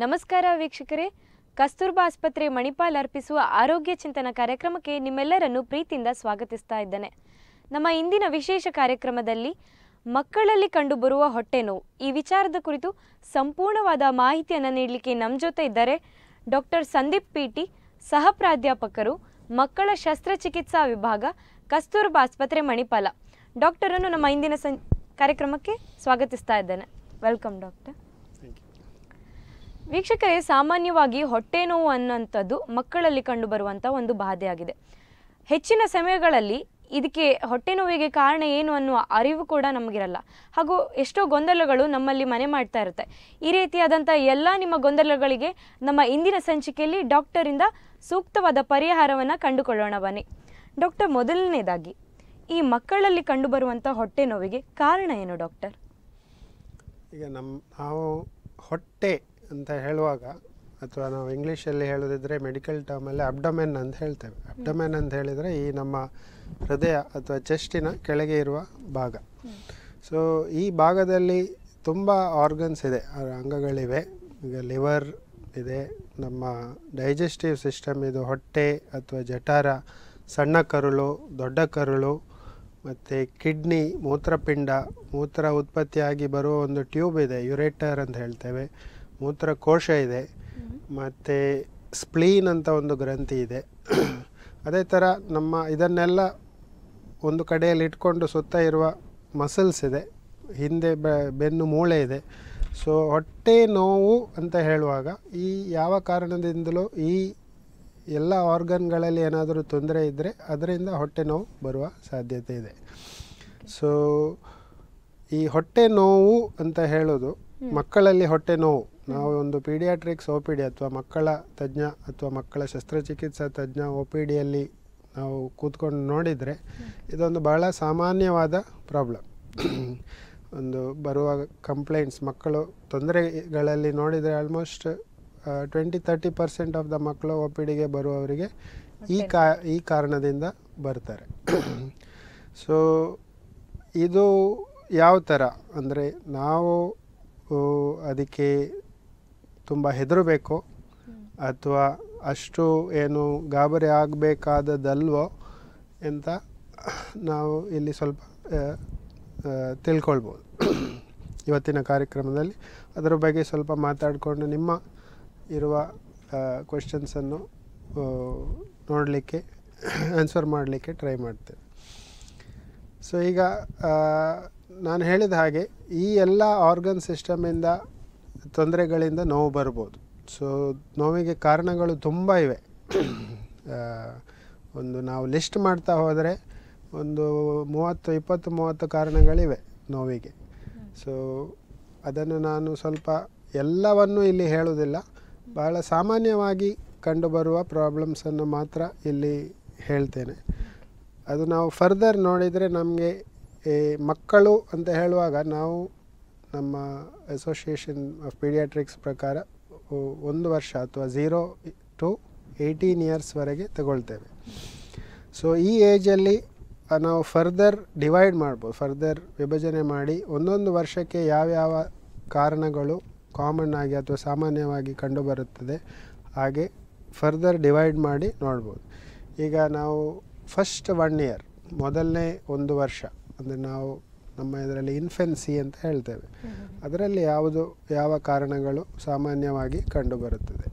ನಮಸ್ಕಾರ ವೀಕ್ಷಕರೇ ಕಸ್ತೂರ್ಬಾ ಆಸ್ಪತ್ರೆ ಮಣಿಪಾಲ್ ಅರ್ಪಿಸುವ ಆರೋಗ್ಯ ಚಿಂತನ ಕಾರ್ಯಕ್ರಮಕ್ಕೆ ನಿಮ್ಮೆಲ್ಲರನ್ನು ಪ್ರೀತಿಯಿಂದ ಸ್ವಾಗತಿಸ್ತಾ ಇದ್ದೇನೆ ನಮ್ಮ ಇಂದಿನ ವಿಶೇಷ ಕಾರ್ಯಕ್ರಮದಲ್ಲಿ ಮಕ್ಕಳಲ್ಲಿ ಕಂಡುಬರುವ ಹೊಟ್ಟೆ ನೋವು ಈ ವಿಚಾರದ ಕುರಿತು ಸಂಪೂರ್ಣವಾದ ಮಾಹಿತಿಯನ್ನು ನೀಡಲಿಕ್ಕೆ ನಮ್ಮ ಜೊತೆ ಇದ್ದಾರೆ ಡಾಕ್ಟರ್ ಸಂದೀಪ್ ಪಿಟಿ ಸಹ ಪ್ರಾಧ್ಯಾಪಕರು ಮಕ್ಕಳ ಶಸ್ತ್ರಚಿಕಿತ್ಸಾ ವಿಭಾಗ ಕಸ್ತೂರ್ಬಾ ಆಸ್ಪತ್ರೆ ಮಣಿಪಾಲ ಡಾಕ್ಟರನ್ನು ನಮ್ಮ ಇಂದಿನ ಸಂ ಕಾರ್ಯಕ್ರಮಕ್ಕೆ ಸ್ವಾಗತಿಸ್ತಾ ಇದ್ದೇನೆ ವೆಲ್ಕಮ್ ಡಾಕ್ಟರ್ ಥ್ಯಾಂಕ್ ಯು ವೀಕ್ಷಕರೇ ಸಾಮಾನ್ಯವಾಗಿ ಹೊಟ್ಟೆ ನೋವು ಅನ್ನೋಂಥದ್ದು ಮಕ್ಕಳಲ್ಲಿ ಕಂಡುಬರುವಂಥ ಒಂದು ಬಾಧೆಯಾಗಿದೆ ಹೆಚ್ಚಿನ ಸಮಯಗಳಲ್ಲಿ ಇದಕ್ಕೆ ಹೊಟ್ಟೆ ನೋವಿಗೆ ಕಾರಣ ಏನು ಅನ್ನುವ ಅರಿವು ಕೂಡ ನಮಗಿರಲ್ಲ ಹಾಗೂ ಎಷ್ಟೋ ಗೊಂದಲಗಳು ನಮ್ಮಲ್ಲಿ ಮನೆ ಮಾಡ್ತಾ ಇರುತ್ತೆ ಈ ರೀತಿಯಾದಂಥ ಎಲ್ಲ ನಿಮ್ಮ ಗೊಂದಲಗಳಿಗೆ ನಮ್ಮ ಇಂದಿನ ಸಂಚಿಕೆಯಲ್ಲಿ ಡಾಕ್ಟರಿಂದ ಸೂಕ್ತವಾದ ಪರಿಹಾರವನ್ನು ಕಂಡುಕೊಳ್ಳೋಣ ಬನ್ನಿ ಡಾಕ್ಟರ್ ಮೊದಲನೇದಾಗಿ ಈ ಮಕ್ಕಳಲ್ಲಿ ಕಂಡುಬರುವಂಥ ಹೊಟ್ಟೆ ನೋವಿಗೆ ಕಾರಣ ಏನು ಡಾಕ್ಟರ್ ಈಗ ನಮ್ಮ ನಾವು ಹೊಟ್ಟೆ ಅಂತ ಹೇಳುವಾಗ ಅಥವಾ ನಾವು ಇಂಗ್ಲೀಷಲ್ಲಿ ಹೇಳೋದಿದ್ರೆ ಮೆಡಿಕಲ್ ಟರ್ಮಲ್ಲಿ ಅಬ್ಡಮೆನ್ ಅಂತ ಹೇಳ್ತೇವೆ ಅಬ್ಡಮೆನ್ ಅಂತ ಹೇಳಿದರೆ ಈ ನಮ್ಮ ಹೃದಯ ಅಥವಾ ಚೆಸ್ಟಿನ ಕೆಳಗೆ ಇರುವ ಭಾಗ ಸೊ ಈ ಭಾಗದಲ್ಲಿ ತುಂಬ ಆರ್ಗನ್ಸ್ ಇದೆ ಆ ಅಂಗಗಳಿವೆ ಈಗ ಲಿವರ್ ಇದೆ ನಮ್ಮ ಡೈಜೆಸ್ಟಿವ್ ಸಿಸ್ಟಮ್ ಇದು ಹೊಟ್ಟೆ ಅಥವಾ ಜಠರ ಸಣ್ಣ ಕರುಳು ದೊಡ್ಡ ಕರುಳು ಮತ್ತು ಕಿಡ್ನಿ ಮೂತ್ರಪಿಂಡ ಮೂತ್ರ ಉತ್ಪತ್ತಿಯಾಗಿ ಬರುವ ಒಂದು ಟ್ಯೂಬ್ ಇದೆ ಯುರೇಟರ್ ಅಂತ ಹೇಳ್ತೇವೆ ಮೂತ್ರಕೋಶ ಇದೆ ಮತ್ತು ಸ್ಪ್ಲೀನ್ ಅಂತ ಒಂದು ಗ್ರಂಥಿ ಇದೆ ಅದೇ ಥರ ನಮ್ಮ ಇದನ್ನೆಲ್ಲ ಒಂದು ಕಡೆಯಲ್ಲಿ ಇಟ್ಕೊಂಡು ಸುತ್ತ ಇರುವ ಮಸಲ್ಸ್ ಇದೆ ಹಿಂದೆ ಬೆ- ಬೆನ್ನು ಮೂಳೆ ಇದೆ ಸೊ ಹೊಟ್ಟೆ ನೋವು ಅಂತ ಹೇಳುವಾಗ ಈ ಯಾವ ಕಾರಣದಿಂದಲೂ ಈ ಎಲ್ಲ ಆರ್ಗನ್ಗಳಲ್ಲಿ ಏನಾದರೂ ತೊಂದರೆ ಇದ್ದರೆ ಅದರಿಂದ ಹೊಟ್ಟೆ ನೋವು ಬರುವ ಸಾಧ್ಯತೆ ಇದೆ ಸೊ ಈ ಹೊಟ್ಟೆ ನೋವು ಅಂತ ಹೇಳೋದು ಮಕ್ಕಳಲ್ಲಿ ಹೊಟ್ಟೆ ನೋವು ನಾವು ಒಂದು ಪೀಡಿಯಾಟ್ರಿಕ್ಸ್ ಒ ಪಿ ಡಿ ಅಥವಾ ಮಕ್ಕಳ ತಜ್ಞ ಅಥವಾ ಮಕ್ಕಳ ಶಸ್ತ್ರಚಿಕಿತ್ಸಾ ತಜ್ಞ ಒ ಪಿ ಡಿಯಲ್ಲಿ ನಾವು ಕೂತ್ಕೊಂಡು ನೋಡಿದರೆ ಇದೊಂದು ಬಹಳ ಸಾಮಾನ್ಯವಾದ ಪ್ರಾಬ್ಲಮ್ ಒಂದು ಬರುವ ಕಂಪ್ಲೇಂಟ್ಸ್ ಮಕ್ಕಳು ತೊಂದರೆಗಳಲ್ಲಿ ನೋಡಿದರೆ almost twenty thirty percent of the ಮಕ್ಕಳು ಒ ಪಿ ಡಿಗೆ ಬರುವವರಿಗೆ ಈ ಕಾ ಈ ಕಾರಣದಿಂದ ಬರ್ತಾರೆ ಸೊ ಇದು ಯಾವ ಥರ ಅಂದರೆ ನಾವು ಆ, ಅದಕ್ಕೆ ತುಂಬ ಹೆದರಬೇಕು ಅಥವಾ ಅಷ್ಟು ಏನು ಗಾಬರಿ ಆಗಬೇಕಾದದಲ್ವೋ ಅಂತ ನಾವು ಇಲ್ಲಿ ಸ್ವಲ್ಪ ಆ, ಆ, ತಿಳ್ಕೊಳ್ಬೋದು ಇವತ್ತಿನ ಕಾರ್ಯಕ್ರಮದಲ್ಲಿ ಅದರ ಬಗ್ಗೆ ಸ್ವಲ್ಪ ಮಾತಾಡಿಕೊಂಡು ನಿಮ್ಮ ಇರುವ ಕ್ವೆಶನ್ಸನ್ನು ನೋಡಲಿಕ್ಕೆ ಆನ್ಸರ್ ಮಾಡಲಿಕ್ಕೆ ಟ್ರೈ ಮಾಡ್ತೇವೆ ಸೊ ಈಗ ಆ, ನಾನು ಹೇಳಿದ ಹಾಗೆ ಈ ಎಲ್ಲ ಆರ್ಗನ್ ಸಿಸ್ಟಮಿಂದ ತೊಂದರೆಗಳಿಂದ ನೋವು ಬರ್ಬೋದು ಸೊ ನೋವಿಗೆ ಕಾರಣಗಳು ತುಂಬ ಇವೆ ಆ, ಒಂದು ನಾವು ಲಿಸ್ಟ್ ಮಾಡ್ತಾ ಹೋದರೆ ಒಂದು ಮೂವತ್ತು ಇಪ್ಪತ್ತು ಮೂವತ್ತು ಕಾರಣಗಳಿವೆ ನೋವಿಗೆ ಸೊ ಅದನ್ನು ನಾನು ಸ್ವಲ್ಪ ಎಲ್ಲವನ್ನು ಇಲ್ಲಿ ಹೇಳುವುದಿಲ್ಲ ಬಹಳ ಸಾಮಾನ್ಯವಾಗಿ ಕಂಡುಬರುವ ಪ್ರಾಬ್ಲಮ್ಸನ್ನು ಮಾತ್ರ ಇಲ್ಲಿ ಹೇಳ್ತೇನೆ ಅದು ನಾವು ಫರ್ದರ್ ನೋಡಿದರೆ ನಮಗೆ ಮಕ್ಕಳು ಅಂತ ಹೇಳುವಾಗ ನಾವು ನಮ್ಮ ಅಸೋಸಿಯೇಷನ್ ಆಫ್ ಪೀಡಿಯಾಟ್ರಿಕ್ಸ್ ಪ್ರಕಾರ ಒ- ಒಂದು ವರ್ಷ ಅಥವಾ ಝೀರೋ ಟು ಏಯ್ಟೀನ್ ಇಯರ್ಸ್ವರೆಗೆ ತಗೊಳ್ತೇವೆ ಸೊ ಈ ಏಜಲ್ಲಿ ನಾವು ಫರ್ದರ್ ಡಿವೈಡ್ ಮಾಡ್ಬೋದು ಫರ್ದರ್ ವಿಭಜನೆ ಮಾಡಿ ಒಂದೊಂದು ವರ್ಷಕ್ಕೆ ಯಾವ್ಯಾವ ಕಾರಣಗಳು ಕಾಮನ್ ಆಗಿ ಅಥವಾ ಸಾಮಾನ್ಯವಾಗಿ ಕಂಡುಬರುತ್ತದೆ ಹಾಗೆ ಫರ್ದರ್ ಡಿವೈಡ್ ಮಾಡಿ ನೋಡ್ಬೋದು ಈಗ ನಾವು ಫಸ್ಟ್ ಒನ್ ಇಯರ್ ಮೊದಲನೇ ಒಂದು ವರ್ಷ ಅಂದರೆ ನಾವು ನಮ್ಮ ಇದರಲ್ಲಿ ಇನ್ಫೆನ್ಸಿ ಅಂತ ಹೇಳ್ತೇವೆ ಅದರಲ್ಲಿ ಯಾವುದು ಯಾವ ಕಾರಣಗಳು ಸಾಮಾನ್ಯವಾಗಿ ಕಂಡುಬರುತ್ತದೆ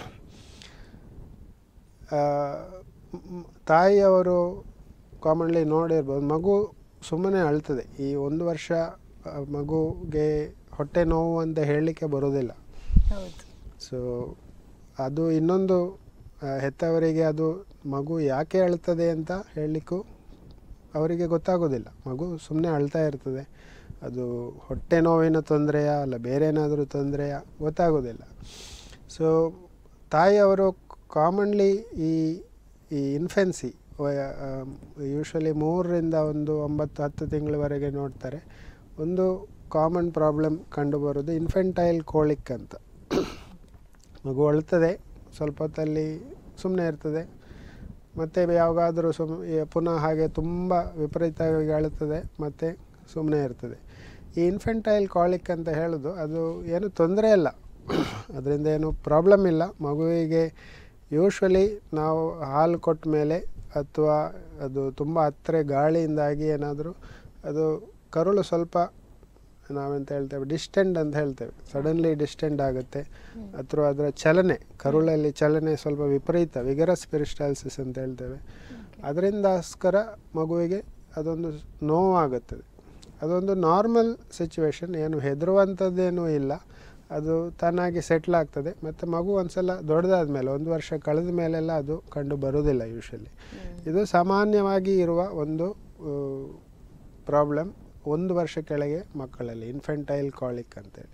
ಆ, ಮ್- ತಾಯಿಯವರು ಕಾಮನ್ಲಿ ನೋಡಿರ್ಬೋದು ಮಗು ಸುಮ್ಮನೆ ಅಳ್ತದೆ ಈ ಒಂದು ವರ್ಷ ಆ, ಮಗುಗೆ ಹೊಟ್ಟೆ ನೋವು ಅಂತ ಹೇಳಲಿಕ್ಕೆ ಬರೋದಿಲ್ಲ ಹೌದು ಸೊ ಅದು ಇನ್ನೊಂದು ಆ, ಹೆತ್ತವರಿಗೆ ಅದು ಮಗು ಯಾಕೆ ಅಳ್ತದೆ ಅಂತ ಹೇಳಲಿಕ್ಕೂ ಅವರಿಗೆ ಗೊತ್ತಾಗೋದಿಲ್ಲ ಮಗು ಸುಮ್ಮನೆ ಅಳ್ತಾ ಇರ್ತದೆ ಅದು ಹೊಟ್ಟೆ ನೋವಿನ ತೊಂದರೆಯ ಅಲ್ಲ ಬೇರೆ ಏನಾದರೂ ತೊಂದರೆಯ ಗೊತ್ತಾಗೋದಿಲ್ಲ ಸೊ ತಾಯಿಯವರು ಕಾಮನ್ಲಿ ಈ ಈ ಇನ್ಫೆನ್ಸಿ ಯೂಶ್ವಲಿ ಮೂರರಿಂದ ಒಂದು ಒಂಬತ್ತು ಹತ್ತು ತಿಂಗಳವರೆಗೆ ನೋಡ್ತಾರೆ ಒಂದು ಕಾಮನ್ ಪ್ರಾಬ್ಲಮ್ ಕಂಡುಬರೋದು ಇನ್ಫೆಂಟೈಲ್ ಕೋಳಿಕ್ ಅಂತ ಮಗು ಅಳ್ತದೆ ಸ್ವಲ್ಪ ಹೊತ್ತಲ್ಲಿ ಸುಮ್ಮನೆ ಇರ್ತದೆ ಮತ್ತು ಯಾವಾಗಾದರೂ ಸುಮ್ ಈ- ಪುನಃ ಹಾಗೆ ತುಂಬ ವಿಪರೀತವಾಗಿ ಅಳುತ್ತದೆ ಮತ್ತು ಸುಮ್ಮನೆ ಇರ್ತದೆ ಈ ಇನ್ಫೆಂಟೈಲ್ ಕಾಲಿಕ್ ಅಂತ ಹೇಳೋದು ಅದು ಏನು ತೊಂದರೆ ಇಲ್ಲ ಅದರಿಂದ ಏನು ಪ್ರಾಬ್ಲಮ್ ಇಲ್ಲ ಮಗುವಿಗೆ ಯೂಶ್ವಲಿ ನಾವು ಹಾಲು ಕೊಟ್ಟ ಮೇಲೆ ಅಥವಾ ಅದು ತುಂಬ ಹತ್ತಿರ ಗಾಳಿಯಿಂದಾಗಿ ಏನಾದರೂ ಅದು ಕರುಳು ಸ್ವಲ್ಪ ನಾವೆಂತ ಹೇಳ್ತೇವೆ ಡಿಸ್ಟೆಂಡ್ ಅಂತ ಹೇಳ್ತೇವೆ ಸಡನ್ಲಿ ಡಿಸ್ಟೆಂಡ್ ಆಗುತ್ತೆ ಅಥವಾ ಅದರ ಚಲನೆ ಕರುಳಲ್ಲಿ ಚಲನೆ ಸ್ವಲ್ಪ ವಿಪರೀತ ವಿಗರಸ್ ಪೆರಿಸ್ಟಾಲ್ಸಿಸ್ ಅಂತ ಹೇಳ್ತೇವೆ ಅದರಿಂದಸ್ಕರ ಮಗುವಿಗೆ ಅದೊಂದು ನೋವಾಗುತ್ತದೆ ಅದೊಂದು ನಾರ್ಮಲ್ ಸಿಚುವೇಶನ್ ಏನು ಹೆದರುವಂಥದ್ದೇನೂ ಇಲ್ಲ ಅದು ತಾನಾಗಿ ಸೆಟ್ಲ್ ಆಗ್ತದೆ ಮತ್ತು ಮಗು ಒಂದ್ಸಲ ದೊಡ್ಡದಾದ ಮೇಲೆ ಒಂದು ವರ್ಷ ಕಳೆದ ಮೇಲೆಲ್ಲ ಅದು ಕಂಡು ಬರುವುದಿಲ್ಲ ಯೂಶಲಿ ಇದು ಸಾಮಾನ್ಯವಾಗಿ ಇರುವ ಒಂದು ಪ್ರಾಬ್ಲಮ್ ಒಂದು ವರ್ಷ ಕೆಳಗೆ ಮಕ್ಕಳಲ್ಲಿ ಇನ್ಫೆಂಟೈಲ್ ಕಾಲಿಕ್ ಅಂತೇಳಿ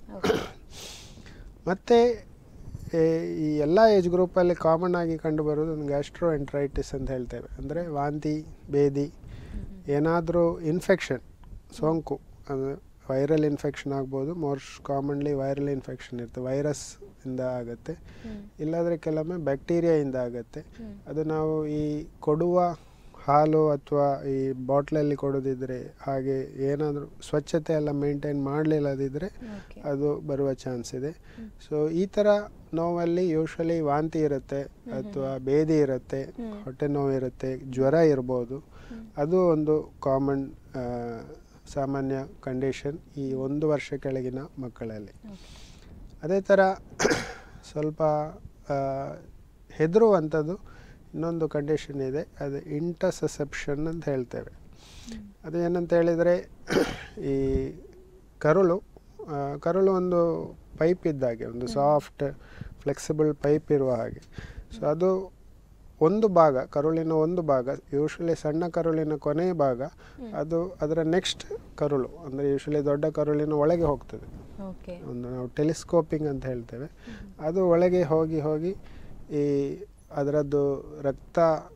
ಮತ್ತು ಈ ಎಲ್ಲ ಏಜ್ ಗ್ರೂಪಲ್ಲಿ ಕಾಮನ್ ಆಗಿ ಕಂಡುಬರೋದು ಒಂದು ಗ್ಯಾಸ್ಟ್ರೋ ಎಂಟ್ರೈಟಿಸ್ ಅಂತ ಹೇಳ್ತೇವೆ ಅಂದರೆ ವಾಂತಿ ಬೇದಿ ಏನಾದರೂ ಇನ್ಫೆಕ್ಷನ್ ಸೋಂಕು ಅಂದರೆ ವೈರಲ್ ಇನ್ಫೆಕ್ಷನ್ ಆಗ್ಬೋದು ಮೋಸ್ಟ್ ಕಾಮನ್ಲಿ ವೈರಲ್ ಇನ್ಫೆಕ್ಷನ್ ಇರುತ್ತೆ ವೈರಸ್ ಇಂದ ಆಗುತ್ತೆ ಇಲ್ಲಾಂದರೆ ಕೆಲವೊಮ್ಮೆ ಬ್ಯಾಕ್ಟೀರಿಯಾಯಿಂದ ಆಗುತ್ತೆ ಅದು ನಾವು ಈ ಕೊಡುವ ಹಾಲು ಅಥವಾ ಈ ಬಾಟ್ಲಲ್ಲಿ ಕೊಡೋದಿದ್ರೆ ಹಾಗೆ ಏನಾದರೂ ಸ್ವಚ್ಛತೆ ಎಲ್ಲ ಮೇಂಟೈನ್ ಮಾಡಲಿಲ್ಲದಿದ್ದರೆ ಅದು ಬರುವ ಚಾನ್ಸ್ ಇದೆ ಸೊ ಈ ಥರ ನೋವಲ್ಲಿ ಯೂಶ್ವಲಿ ವಾಂತಿ ಇರುತ್ತೆ ಅಥವಾ ಬೇದಿ ಇರುತ್ತೆ ಹೊಟ್ಟೆ ನೋವು ಇರುತ್ತೆ ಜ್ವರ ಇರ್ಬೋದು ಅದು ಒಂದು ಕಾಮನ್ ಸಾಮಾನ್ಯ ಕಂಡೀಷನ್ ಈ ಒಂದು ವರ್ಷ ಕೆಳಗಿನ ಮಕ್ಕಳಲ್ಲಿ ಅದೇ ಥರ ಸ್ವಲ್ಪ ಹೆದರುವಂಥದ್ದು ಇನ್ನೊಂದು ಕಂಡೀಷನ್ ಇದೆ ಅದು ಇಂಟರ್ಸೆಸೆಪ್ಷನ್ ಅಂತ ಹೇಳ್ತೇವೆ ಅದು ಏನಂತ ಹೇಳಿದರೆ ಈ ಕರುಳು ಕರುಳು ಒಂದು ಪೈಪ್ ಇದ್ದಾಗೆ ಒಂದು ಸಾಫ್ಟ್ ಫ್ಲೆಕ್ಸಿಬಲ್ ಪೈಪ್ ಇರುವ ಹಾಗೆ ಸೊ ಅದು ಒಂದು ಭಾಗ ಕರುಳಿನ ಒಂದು ಭಾಗ ಯೂಶ್ವಲಿ ಸಣ್ಣ ಕರುಳಿನ ಕೊನೆಯ ಭಾಗ ಅದು ಅದರ ನೆಕ್ಸ್ಟ್ ಕರುಳು ಅಂದರೆ ಯೂಶ್ವಲಿ ದೊಡ್ಡ ಕರುಳಿನ ಒಳಗೆ ಹೋಗ್ತದೆ ಒಂದು ನಾವು ಟೆಲಿಸ್ಕೋಪಿಂಗ್ ಅಂತ ಹೇಳ್ತೇವೆ ಅದು ಒಳಗೆ ಹೋಗಿ ಹೋಗಿ ಈ ಅದರದ್ದು ರಕ್ತ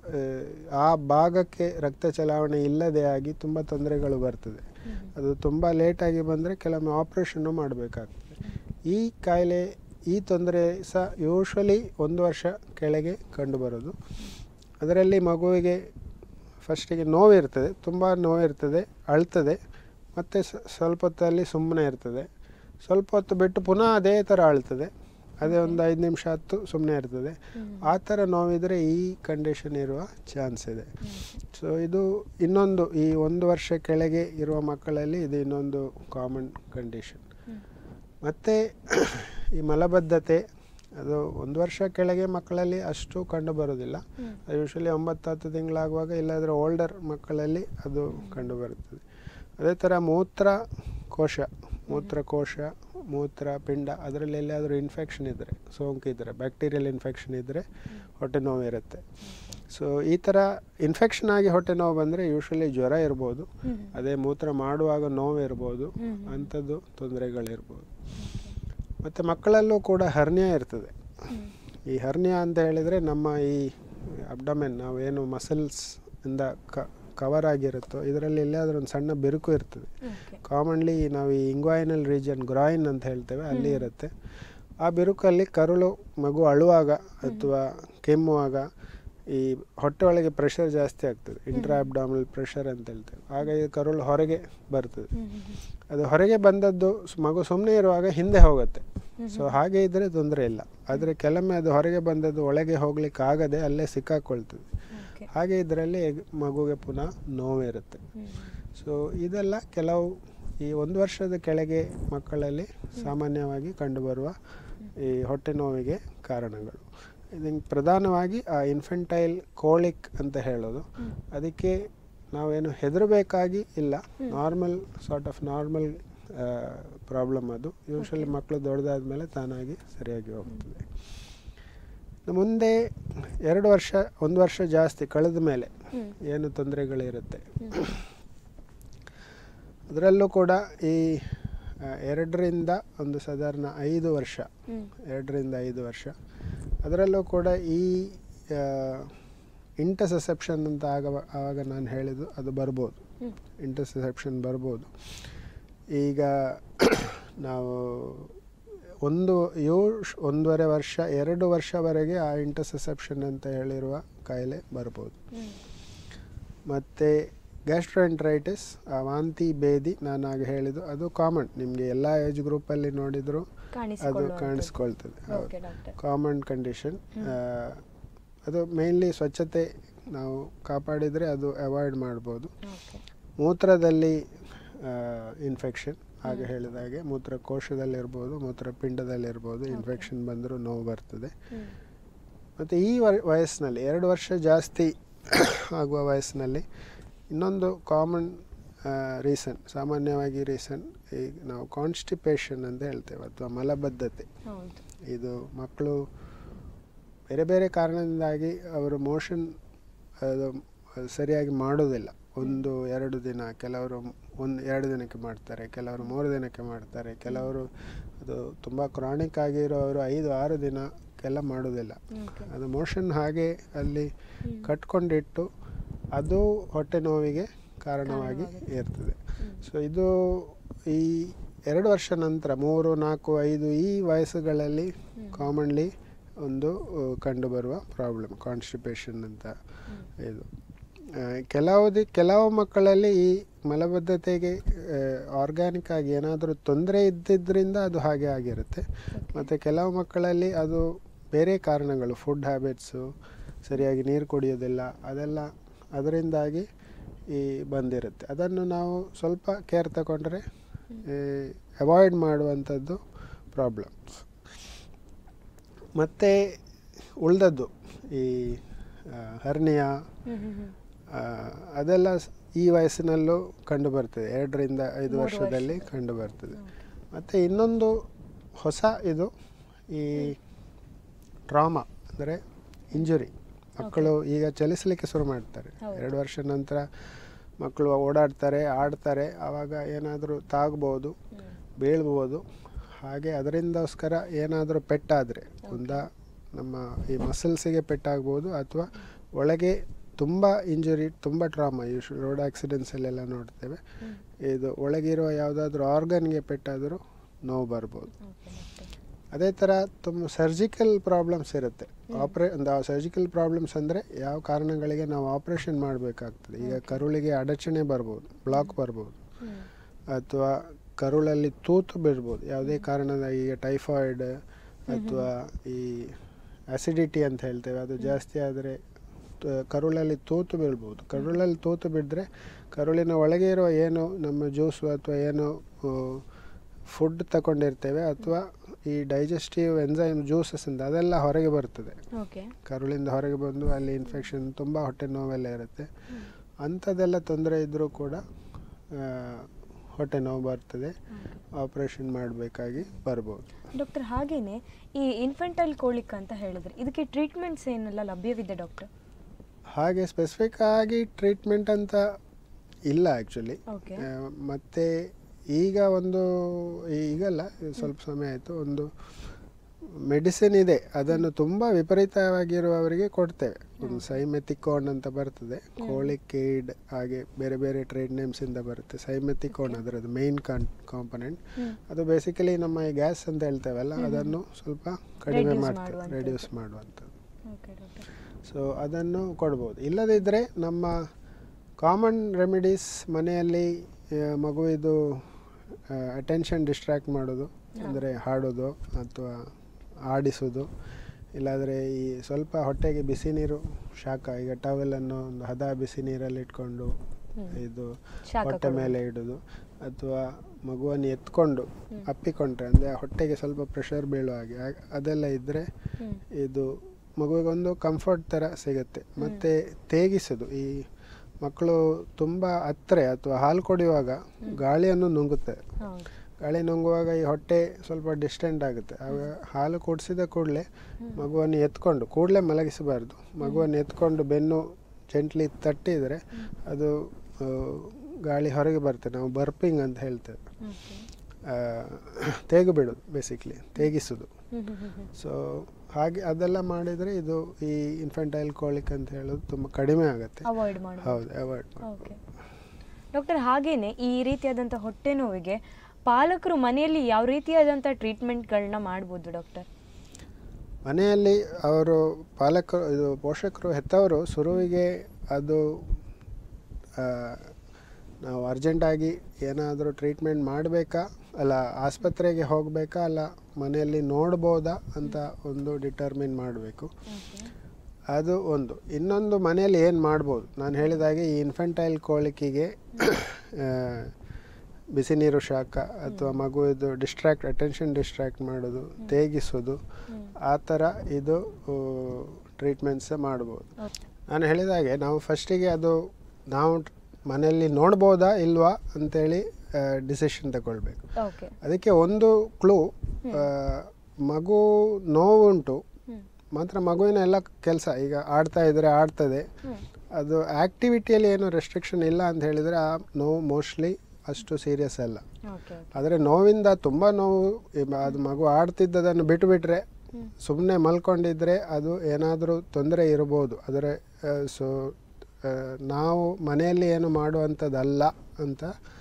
ಆ ಭಾಗಕ್ಕೆ ರಕ್ತ ಚಲಾವಣೆ ಇಲ್ಲದೆ ಆಗಿ ತುಂಬ ತೊಂದರೆಗಳು ಬರ್ತದೆ ಅದು ತುಂಬ ಲೇಟಾಗಿ ಬಂದರೆ ಕೆಲವೊಮ್ಮೆ ಆಪ್ರೇಷನ್ನು ಮಾಡಬೇಕಾಗ್ತದೆ ಈ ಕಾಯಿಲೆ ಈ ತೊಂದರೆ ಸಹ ಯೂಶ್ವಲಿ ಒಂದು ವರ್ಷ ಕೆಳಗೆ ಕಂಡುಬರೋದು ಅದರಲ್ಲಿ ಮಗುವಿಗೆ ಫಸ್ಟಿಗೆ ನೋವಿರ್ತದೆ ತುಂಬ ನೋವಿರ್ತದೆ ಅಳ್ತದೆ ಮತ್ತು ಸ್ವಲ್ಪ ಹೊತ್ತಲ್ಲಿ ಸುಮ್ಮನೆ ಇರ್ತದೆ ಸ್ವಲ್ಪ ಹೊತ್ತು ಬಿಟ್ಟು ಪುನಃ ಅದೇ ಥರ ಅಳ್ತದೆ ಅದೇ ಒಂದು ಐದು ನಿಮಿಷ ಹತ್ತು ಸುಮ್ಮನೆ ಇರ್ತದೆ ಆ ಥರ ನೋವಿದ್ರೆ ಈ ಕಂಡೀಷನ್ ಇರುವ ಚಾನ್ಸ್ ಇದೆ ಸೊ ಇದು ಇನ್ನೊಂದು ಈ ಒಂದು ವರ್ಷ ಕೆಳಗೆ ಇರುವ ಮಕ್ಕಳಲ್ಲಿ ಇದು ಇನ್ನೊಂದು ಕಾಮನ್ ಕಂಡೀಷನ್ ಮತ್ತು ಈ ಮಲಬದ್ಧತೆ ಅದು ಒಂದು ವರ್ಷ ಕೆಳಗೆ ಮಕ್ಕಳಲ್ಲಿ ಅಷ್ಟು ಕಂಡು ಬರೋದಿಲ್ಲ ಯೂಶ್ವಲಿ ಒಂಬತ್ತು ಹತ್ತು ತಿಂಗಳಾಗುವಾಗ ಇಲ್ಲಾಂದರೆ ಓಲ್ಡರ್ ಮಕ್ಕಳಲ್ಲಿ ಅದು ಕಂಡು ಬರುತ್ತದೆ ಅದೇ ಥರ ಮೂತ್ರ ಕೋಶ ಮೂತ್ರಕೋಶ ಮೂತ್ರ ಪಿಂಡ ಅದರಲ್ಲಿ ಎಲ್ಲಿಯಾದರೂ ಇನ್ಫೆಕ್ಷನ್ ಇದ್ದರೆ ಸೋಂಕು ಇದ್ದರೆ ಬ್ಯಾಕ್ಟೀರಿಯಲ್ ಇನ್ಫೆಕ್ಷನ್ ಇದ್ದರೆ ಹೊಟ್ಟೆ ನೋವು ಇರುತ್ತೆ ಸೊ ಈ ಥರ ಇನ್ಫೆಕ್ಷನ್ ಆಗಿ ಹೊಟ್ಟೆ ನೋವು ಬಂದರೆ ಯೂಶ್ವಲಿ ಜ್ವರ ಇರ್ಬೋದು ಅದೇ ಮೂತ್ರ ಮಾಡುವಾಗ ನೋವು ಇರ್ಬೋದು ಅಂಥದ್ದು ತೊಂದರೆಗಳಿರ್ಬೋದು ಮತ್ತು ಮಕ್ಕಳಲ್ಲೂ ಕೂಡ ಹರ್ನಿಯ ಇರ್ತದೆ ಈ ಹರ್ನಿಯ ಅಂತ ಹೇಳಿದರೆ ನಮ್ಮ ಈ ಅಬ್ಡಮೆನ್ ನಾವೇನು ಮಸಲ್ಸ್ ಇಂದ ಕ ಕವರ್ ಆಗಿರುತ್ತೋ ಇದರಲ್ಲಿ ಎಲ್ಲಾದರೂ ಒಂದು ಸಣ್ಣ ಬಿರುಕು ಇರ್ತದೆ ಕಾಮನ್ಲಿ ನಾವು ಈ ಇಂಗ್ವಾಯಿನಲ್ ರೀಜನ್ ಗ್ರಾಯಿನ್ ಅಂತ ಹೇಳ್ತೇವೆ ಅಲ್ಲಿ ಇರುತ್ತೆ ಆ ಬಿರುಕಲ್ಲಿ ಕರುಳು ಮಗು ಅಳುವಾಗ ಅಥವಾ ಕೆಮ್ಮುವಾಗ ಈ ಹೊಟ್ಟೆ ಒಳಗೆ ಪ್ರೆಷರ್ ಜಾಸ್ತಿ ಆಗ್ತದೆ ಇಂಟ್ರಾ ಅಬ್ಡಾಮಿನಲ್ ಪ್ರೆಷರ್ ಅಂತ ಹೇಳ್ತೇವೆ ಆಗ ಈ ಕರುಳು ಹೊರಗೆ ಬರ್ತದೆ ಅದು ಹೊರಗೆ ಬಂದದ್ದು ಮಗು ಸುಮ್ಮನೆ ಇರುವಾಗ ಹಿಂದೆ ಹೋಗುತ್ತೆ ಸೊ ಹಾಗೆ ಇದ್ದರೆ ತೊಂದರೆ ಇಲ್ಲ ಆದರೆ ಕೆಲವೊಮ್ಮೆ ಅದು ಹೊರಗೆ ಬಂದದ್ದು ಒಳಗೆ ಹೋಗ್ಲಿಕ್ಕೆ ಆಗದೆ ಅಲ್ಲೇ ಸಿಕ್ಕಾಕೊಳ್ತದೆ ಹಾಗೆ ಇದರಲ್ಲಿ ಮಗುಗೆ ಪುನಃ ನೋವಿರುತ್ತೆ ಸೊ ಇದೆಲ್ಲ ಕೆಲವು ಈ ಒಂದು ವರ್ಷದ ಕೆಳಗೆ ಮಕ್ಕಳಲ್ಲಿ ಸಾಮಾನ್ಯವಾಗಿ ಕಂಡುಬರುವ ಈ ಹೊಟ್ಟೆ ನೋವಿಗೆ ಕಾರಣಗಳು ಇದಕ್ಕೆ ಪ್ರಧಾನವಾಗಿ ಆ ಇನ್ಫೆಂಟೈಲ್ ಕೋಳಿಕ್ ಅಂತ ಹೇಳೋದು ಅದಕ್ಕೆ ನಾವೇನು ಹೆದರಬೇಕಾಗಿ ಇಲ್ಲ normal sort of normal problem ಅದು ಯೂಶ್ವಲಿ ಮಕ್ಕಳು ದೊಡ್ಡದಾದ ಮೇಲೆ ತಾನಾಗಿ ಸರಿಯಾಗಿ ಹೋಗ್ತದೆ ಮುಂದೆ ಎರಡು ವರ್ಷ ಒಂದು ವರ್ಷ ಜಾಸ್ತಿ ಕಳೆದ ಮೇಲೆ ಏನು ತೊಂದರೆಗಳಿರುತ್ತೆ ಅದರಲ್ಲೂ ಕೂಡ ಈ ಎರಡರಿಂದ ಒಂದು ಸಾಧಾರಣ ಐದು ವರ್ಷ ಎರಡರಿಂದ ಐದು ವರ್ಷ ಅದರಲ್ಲೂ ಕೂಡ ಈ ಇಂಟರ್ಸೆಸೆಪ್ಷನ್ ಅಂತ ಆಗ ಆವಾಗ ನಾನು ಹೇಳಿದ್ದು ಅದು ಬರ್ಬೋದು ಇಂಟರ್ಸೆಸೆಪ್ಷನ್ ಬರ್ಬೋದು ಈಗ ನಾವು ಒಂದು ಯೋ ಒಂದೂವರೆ ವರ್ಷ ಎರಡು ವರ್ಷವರೆಗೆ ಆ ಇಂಟರ್ಸೆಸೆಪ್ಷನ್ ಅಂತ ಹೇಳಿರುವ ಕಾಯಿಲೆ ಬರ್ಬೋದು ಮತ್ತು ಗ್ಯಾಸ್ಟ್ರೋಎಂಟ್ರೈಟಿಸ್ ಆ ವಾಂತಿ ಬೇದಿ ನಾನು ಆಗ ಹೇಳಿದ್ದು ಅದು ಕಾಮನ್ ನಿಮಗೆ ಎಲ್ಲ ಏಜ್ ಗ್ರೂಪಲ್ಲಿ ನೋಡಿದರೂ ಅದು ಕಾಣಿಸಿಕೊಳ್ಳುವಂಥದ್ದು. ಕಾಣಿಸ್ಕೊಳ್ತದೆ ಓಕೆ ಡಾಕ್ಟರ್ ಕಾಮನ್ ಕಂಡೀಷನ್ ಅದು ಮೇನ್ಲಿ ಸ್ವಚ್ಛತೆ ನಾವು ಕಾಪಾಡಿದರೆ ಅದು ಅವಾಯ್ಡ್ ಮಾಡ್ಬೋದು ಓಕೆ ಮೂತ್ರದಲ್ಲಿ ಇನ್ಫೆಕ್ಷನ್ ಹಾಗೆ ಹೇಳಿದ ಹಾಗೆ ಮೂತ್ರಕೋಶದಲ್ಲಿರ್ಬೋದು ಮೂತ್ರಪಿಂಡದಲ್ಲಿರ್ಬೋದು ಇನ್ಫೆಕ್ಷನ್ ಬಂದರೂ ನೋವು ಬರ್ತದೆ ಹ್ಮ್. ಮತ್ತು ಈ ವರ್ ವಯಸ್ಸಿನಲ್ಲಿ ಎರಡು ವರ್ಷ ಜಾಸ್ತಿ ಆಗುವ ವಯಸ್ಸಿನಲ್ಲಿ ಇನ್ನೊಂದು ಕಾಮನ್ ರೀಸನ್ ಸಾಮಾನ್ಯವಾಗಿ ರೀಸನ್ ಈಗ ನಾವು ಕಾನ್ಸ್ಟಿಪೇಷನ್ ಅಂತ ಹೇಳ್ತೇವೆ ಅಥವಾ ಮಲಬದ್ಧತೆ ಹೌದು ಇದು ಮಕ್ಕಳು ಬೇರೆ ಬೇರೆ ಕಾರಣದಿಂದಾಗಿ ಅವರು ಮೋಷನ್ ಅದು ಸರಿಯಾಗಿ ಮಾಡೋದಿಲ್ಲ ಒಂದು ಎರಡು ದಿನ ಕೆಲವರು ಒಂದು ಎರಡು ದಿನಕ್ಕೆ ಮಾಡ್ತಾರೆ ಕೆಲವರು ಮೂರು ದಿನಕ್ಕೆ ಮಾಡ್ತಾರೆ ಕೆಲವರು ಅದು ತುಂಬ ಕ್ರಾನಿಕ್ ಆಗಿರೋರು ಐದು ಆರು ದಿನಕ್ಕೆಲ್ಲ ಮಾಡೋದಿಲ್ಲ ಓಕೆ ಅದು ಮೋಷನ್ ಹಾಗೆ ಅಲ್ಲಿ ಹ್ಮ್. ಕಟ್ಕೊಂಡಿಟ್ಟು ಅದು ಹೊಟ್ಟೆ ನೋವಿಗೆ ಕಾರಣವಾಗಿ ಕಾರಣವಾಗುತ್ತೆ. ಇರ್ತದೆ ಹ್ಮ್. ಸೊ ಇದು ಈ ಎರಡು ವರ್ಷ ನಂತರ ಮೂರು ನಾಲ್ಕು ಐದು ಈ ವಯಸ್ಸುಗಳಲ್ಲಿ ಹ್ಮ್. ಕಾಮನ್ಲಿ ಒಂದು ಆ, ಕಂಡುಬರುವ ಪ್ರಾಬ್ಲಮ್ ಕಾನ್ಸ್ಟಿಪೇಷನ್ ಅಂತ ಇದು ಆ, ಕೆಲವುದಿ ಕೆಲವು ಮಕ್ಕಳಲ್ಲಿ ಈ ಮಲಬದ್ಧತೆಗೆ ಆರ್ಗ್ಯಾನಿಕ್ ಆಗಿ ಏನಾದರೂ ತೊಂದರೆ ಇದ್ದಿದ್ದರಿಂದ ಅದು ಹಾಗೆ ಆಗಿರುತ್ತೆ ಮತ್ತು ಕೆಲವು ಮಕ್ಕಳಲ್ಲಿ ಅದು ಬೇರೆ ಕಾರಣಗಳು ಫುಡ್ ಹ್ಯಾಬಿಟ್ಸು ಸರಿಯಾಗಿ ನೀರು ಕುಡಿಯೋದಿಲ್ಲ ಅದೆಲ್ಲ ಅದರಿಂದಾಗಿ ಈ ಬಂದಿರುತ್ತೆ ಅದನ್ನು ನಾವು ಸ್ವಲ್ಪ ಕೇರ್ ತಗೊಂಡ್ರೆ ಅವಾಯ್ಡ್ ಮಾಡುವಂಥದ್ದು ಪ್ರಾಬ್ಲಮ್ಸ್ ಮತ್ತು ಉಳ್ದದ್ದು ಈ ಹರ್ನಿಯಾ ಹ್ಮ್ ಹ್ಮ್ ಹ್ಮ್. ಅದೆಲ್ಲ ಸ್- ಈ ವಯಸ್ಸಿನಲ್ಲೂ ಕಂಡು ಬರ್ತದೆ ಎರಡರಿಂದ ಐದು ಮೂರು ವರ್ಷದಲ್ಲಿ ಕಂಡು ಬರ್ತದೆ ಮತ್ತು ಇನ್ನೊಂದು ಹೊಸ ಇದು ಈ ಟ್ರಾಮಾ ಅಂದರೆ ಇಂಜುರಿ ಮಕ್ಕಳು ಈಗ ಚಲಿಸಲಿಕ್ಕೆ ಶುರು ಮಾಡ್ತಾರೆ ಹೌದು. ಎರಡು ವರ್ಷ ನಂತರ ಮಕ್ಕಳು ಓಡಾಡ್ತಾರೆ ಆಡ್ತಾರೆ ಆವಾಗ ಏನಾದರೂ ತಾಗ್ಬೋದು ಹ್ಮ್. ಬೀಳ್ಬೋದು ಹಾಗೆ ಅದರಿಂದೋಸ್ಕರ ಏನಾದರೂ ಪೆಟ್ಟಾದರೆ ಒಂದ ನಮ್ಮ ಈ ಮಸಲ್ಸಿಗೆ ಪೆಟ್ಟಾಗ್ಬೋದು ಅಥವಾ ಒಳಗೆ ತುಂಬ ಇಂಜುರಿ ತುಂಬ ಟ್ರಾಮಾ ಈ ರೋಡ್ ಆಕ್ಸಿಡೆಂಟ್ಸಲ್ಲೆಲ್ಲ ನೋಡ್ತೇವೆ ಹ್ಮ್. ಇದು ಒಳಗಿರುವ ಯಾವುದಾದ್ರೂ ಆರ್ಗನ್ಗೆ ಪೆಟ್ಟಾದರೂ ನೋವು ಬರ್ಬೋದು ಓಕೆ ಡಾಕ್ಟರ್. ಅದೇ ಥರ ತುಂಬ ಸರ್ಜಿಕಲ್ ಪ್ರಾಬ್ಲಮ್ಸ್ ಇರುತ್ತೆ ಆಪ್ರೇ ಒಂದು ಸರ್ಜಿಕಲ್ ಪ್ರಾಬ್ಲಮ್ಸ್ ಅಂದರೆ ಯಾವ ಕಾರಣಗಳಿಗೆ ನಾವು ಆಪ್ರೇಷನ್ ಮಾಡಬೇಕಾಗ್ತದೆ ಈಗ ಕರುಳಿಗೆ ಅಡಚಣೆ ಬರ್ಬೋದು ಬ್ಲಾಕ್ ಬರ್ಬೋದು ಹ್ಮ್. ಅಥವಾ ಕರುಳಲ್ಲಿ ತೂತು ಬಿಡ್ಬೋದು ಯಾವುದೇ ಕಾರಣದ ಈಗ ಟೈಫಾಯ್ಡ್ ಅಥವಾ ಈ ಅಸಿಡಿಟಿ ಅಂತ ಹೇಳ್ತೇವೆ ಅದು ಜಾಸ್ತಿ ಆದರೆ ಕರುಳಲ್ಲಿ ತೂತು ಬೀಳ್ಬೋದು ಕರುಳಲ್ಲಿ ತೂತು ಬಿದ್ದರೆ ಕರುಳಿನ ಒಳಗೆ ಇರುವ ಏನು ನಮ್ಮ ಜ್ಯೂಸು ಅಥವಾ ಏನು ಫುಡ್ ತಗೊಂಡಿರ್ತೇವೆ ಅಥವಾ ಈ ಡೈಜೆಸ್ಟಿವ್ ಎನ್ಸೈಮ್ ಜ್ಯೂಸಸ್ ಅಂತ ಅದೆಲ್ಲ ಹೊರಗೆ ಬರ್ತದೆ ಓಕೆ ಕರುಳಿಂದ ಹೊರಗೆ ಬಂದು ಅಲ್ಲಿ ಇನ್ಫೆಕ್ಷನ್ ತುಂಬ ಹೊಟ್ಟೆ ನೋವೆಲ್ಲ ಇರುತ್ತೆ ಅಂಥದ್ದೆಲ್ಲ ತೊಂದರೆ ಇದ್ದರೂ ಕೂಡ ಆ, ಹೊಟ್ಟೆ ನೋವು ಬರ್ತದೆ ಆಪ್ರೇಷನ್ ಮಾಡಬೇಕಾಗಿ ಬರ್ಬೋದು ಡಾಕ್ಟರ್ ಹಾಗೇನೆ ಈ ಇನ್ಫೆಂಟೈಲ್ ಕೋಳಿಕ್ ಅಂತ ಹೇಳಿದ್ರೆ ಇದಕ್ಕೆ ಟ್ರೀಟ್ಮೆಂಟ್ಸ್ ಏನೆಲ್ಲ ಲಭ್ಯವಿದೆ ಡಾಕ್ಟರ್ ಹಾಗೆ ಸ್ಪೆಸಿಫಿಕ್ ಆಗಿ ಟ್ರೀಟ್ಮೆಂಟ್ ಅಂತ ಇಲ್ಲ ಆ್ಯಕ್ಚುಲಿ ಓಕೆ ಮತ್ತು ಈಗ ಒಂದು ಈಗಲ್ಲ ಇದು ಸ್ವಲ್ಪ ಸಮಯ ಆಯಿತು ಒಂದು ಮೆಡಿಸಿನ್ ಇದೆ ಅದನ್ನು ತುಂಬ ವಿಪರೀತವಾಗಿರುವವರಿಗೆ ಕೊಡ್ತೇವೆ ಒಂದು ಸೈಮೆಥಿಕೋನ್ ಅಂತ ಬರ್ತದೆ ಕೋಳಿಕೇಡ್ ಹಾಗೆ ಬೇರೆ ಬೇರೆ ಟ್ರೇಡ್ ನೇಮ್ಸಿಂದ ಬರುತ್ತೆ ಸೈಮೆಥಿಕೋನ್ ಅದರದ್ದು ಮೇನ್ ಕಾನ್ ಕಾಂಪೊನೆಂಟ್ ಅದು ಬೇಸಿಕಲಿ ನಮ್ಮ ಈ ಗ್ಯಾಸ್ ಅಂತ ಹೇಳ್ತೇವಲ್ಲ ಅದನ್ನು ಸ್ವಲ್ಪ ಕಡಿಮೆ Reduce ಮಾಡ್ತದೆ ಮಾಡುವಂಥದ್ದು. ರೆಡ್ಯೂಸ್ ಮಾಡುವಂಥದ್ದು ಓಕೆ ಡಾಕ್ಟರ್ ಸೊ ಅದನ್ನು ಕೊಡ್ಬೋದು ಇಲ್ಲದಿದ್ದರೆ ನಮ್ಮ ಕಾಮನ್ ರೆಮಿಡೀಸ್ ಮನೆಯಲ್ಲಿ ಆ, ಮಗುವಿದು ಅಟೆನ್ಷನ್ ಡಿಸ್ಟ್ರ್ಯಾಕ್ಟ್ ಮಾಡೋದು ಅಂದರೆ ಹಾಡೋದು ಅಥವಾ ಆಡಿಸೋದು ಇಲ್ಲಾದರೆ ಈ ಸ್ವಲ್ಪ ಹೊಟ್ಟೆಗೆ ಬಿಸಿ ನೀರು ಶಾಖ ಈಗ ಟವೆಲನ್ನು ಒಂದು ಹದ ಬಿಸಿ ನೀರಲ್ಲಿ ಇಟ್ಕೊಂಡು ಹ್ಮ್. ಇದು ಶಾಖ ಹೊಟ್ಟೆ ಕೊಡುವುದು. ಮೇಲೆ ಇಡೋದು ಅಥವಾ ಮಗುವನ್ನು ಎತ್ಕೊಂಡು ಅಪ್ಪಿಕೊಂಡ್ರೆ ಅಂದರೆ ಹೊಟ್ಟೆಗೆ ಸ್ವಲ್ಪ ಪ್ರೆಷರ್ ಬೀಳೋ ಹಾಗೆ ಆ- ಅದೆಲ್ಲ ಇದ್ದರೆ ಹ್ಮ್. ಇದು ಮಗುವಿಗೊಂದು ಕಂಫರ್ಟ್ ಥರ ಸಿಗುತ್ತೆ ಮತ್ತು ತೇಗಿಸೋದು ಈ ಮಕ್ಕಳು ತುಂಬ ಹತ್ತಿರ ಅಥವಾ ಹಾಲು ಕುಡಿಯುವಾಗ ಗಾಳಿಯನ್ನು ನುಂಗುತ್ತೆ ಹೌದು ಗಾಳಿ ನುಂಗುವಾಗ ಈ ಹೊಟ್ಟೆ ಸ್ವಲ್ಪ ಡಿಸ್ಟೆಂಟ್ ಆಗುತ್ತೆ ಆಗ ಹಾಲು ಕುಡಿಸಿದ ಕೂಡಲೇ ಮಗುವನ್ನು ಎತ್ಕೊಂಡು ಕೂಡಲೇ ಮಲಗಿಸಬಾರ್ದು ಮಗುವನ್ನು ಎತ್ಕೊಂಡು ಬೆನ್ನು ಜೆಂಟ್ಲಿ ತಟ್ಟಿದರೆ ಅದು ಆ, ಗಾಳಿ ಹೊರಗೆ ಬರುತ್ತೆ ನಾವು ಬರ್ಪಿಂಗ್ ಅಂತ ಹೇಳ್ತೇವೆ ಓಕೆ ಆ, ತೇಗು ಬಿಡೋದು ಬೇಸಿಕ್ಲಿ ತೇಗಿಸೋದು ಹ್ಮ್ ಹ್ಮ್ ಹ್ಮ್ ಹ್ಮ್. ಸೊ ಹಾಗೆ ಅದೆಲ್ಲ ಮಾಡಿದರೆ ಇದು ಈ ಇನ್ಫೆಂಟೈಲ್ ಕೋಳಿಕ್ ಅಂತ ಹೇಳೋದು ತುಂಬ ಕಡಿಮೆ ಆಗುತ್ತೆ ಅವಾಯ್ಡ್ ಮಾಡಿ ಹೌದು ಅವಾಯ್ಡ್ ಓಕೆ ಡಾಕ್ಟರ್ ಹಾಗೇನೆ ಈ ರೀತಿಯಾದಂಥ ಹೊಟ್ಟೆ ನೋವಿಗೆ ಪಾಲಕರು ಮನೆಯಲ್ಲಿ ಯಾವ ರೀತಿಯಾದಂಥ ಟ್ರೀಟ್ಮೆಂಟ್ಗಳನ್ನ ಮಾಡ್ಬೋದು ಡಾಕ್ಟರ್ ಮನೆಯಲ್ಲಿ ಅವರು ಪಾಲಕರು ಇದು ಪೋಷಕರು ಹೆತ್ತವರು ಶುರುವಿಗೆ ಅದು ಆ, ನಾವು ಅರ್ಜೆಂಟಾಗಿ ಏನಾದರೂ ಟ್ರೀಟ್ಮೆಂಟ್ ಮಾಡಬೇಕಾ ಅಲ್ಲ ಆಸ್ಪತ್ರೆಗೆ ಹೋಗಬೇಕಾ ಅಲ್ಲ ಮನೆಯಲ್ಲಿ ನೋಡ್ಬೋದಾ ಅಂತ ಒಂದು ಡಿಟರ್ಮಿನ್ ಮಾಡಬೇಕು ಅದು ಒಂದು ಇನ್ನೊಂದು ಮನೆಯಲ್ಲಿ ಏನು ಮಾಡ್ಬೋದು ನಾನು ಹೇಳಿದಾಗೆ ಈ ಇನ್ಫೆಂಟೈಲ್ ಕೋಳಿಕೆಗೆ ಆ, ಬಿಸಿ ನೀರು ಶಾಖ ಅಥವಾ ಮಗುವಿದು ಡಿಸ್ಟ್ರಾಕ್ಟ್ ಅಟೆನ್ಷನ್ ಡಿಸ್ಟ್ರಾಕ್ಟ್ ಮಾಡೋದು ತೇಗಿಸೋದು ಆ ಥರ ಇದು ಟ್ರೀಟ್ಮೆಂಟ್ಸ್ ಮಾಡ್ಬೋದು ನಾನು ಹೇಳಿದಾಗೆ ನಾವು ಫಸ್ಟಿಗೆ ಅದು ನಾವು ಮನೆಯಲ್ಲಿ ನೋಡ್ಬೋದಾ ಇಲ್ವಾ ಅಂತೇಳಿ ಡಿಸಿಷನ್ ತಗೊಳ್ಬೇಕು ಓಕೆ ಅದಕ್ಕೆ ಒಂದು ಕ್ಲೂ ಮಗು ನೋವುಂಟು ಮಾತ್ರ ಮಗುವಿನ ಎಲ್ಲ ಕೆಲಸ ಈಗ ಆಡ್ತಾ ಇದ್ದರೆ ಆಡ್ತದೆ ಅದು ಆ್ಯಕ್ಟಿವಿಟಿಯಲ್ಲಿ ಏನು ರೆಸ್ಟ್ರಿಕ್ಷನ್ ಇಲ್ಲ ಅಂತ ಹೇಳಿದರೆ ಆ ನೋವು ಮೋಸ್ಟ್ಲಿ ಅಷ್ಟು ಸೀರಿಯಸ್ ಅಲ್ಲ ಓಕೆ ಆದರೆ ನೋವಿಂದ ತುಂಬ ನೋವು ಇಬ- ಅದು ಮಗು ಆಡ್ತಿದ್ದದನ್ನು ಬಿಟ್ಟುಬಿಟ್ರೆ ಸುಮ್ಮನೆ ಮಲ್ಕೊಂಡಿದ್ರೆ ಅದು ಏನಾದರೂ ತೊಂದರೆ ಇರ್ಬೋದು ಆದರೆ ಸೊ ನಾವು ಮನೆಯಲ್ಲಿ ಏನು ಮಾಡುವಂಥದ್ದಲ್ಲ ಅಂತ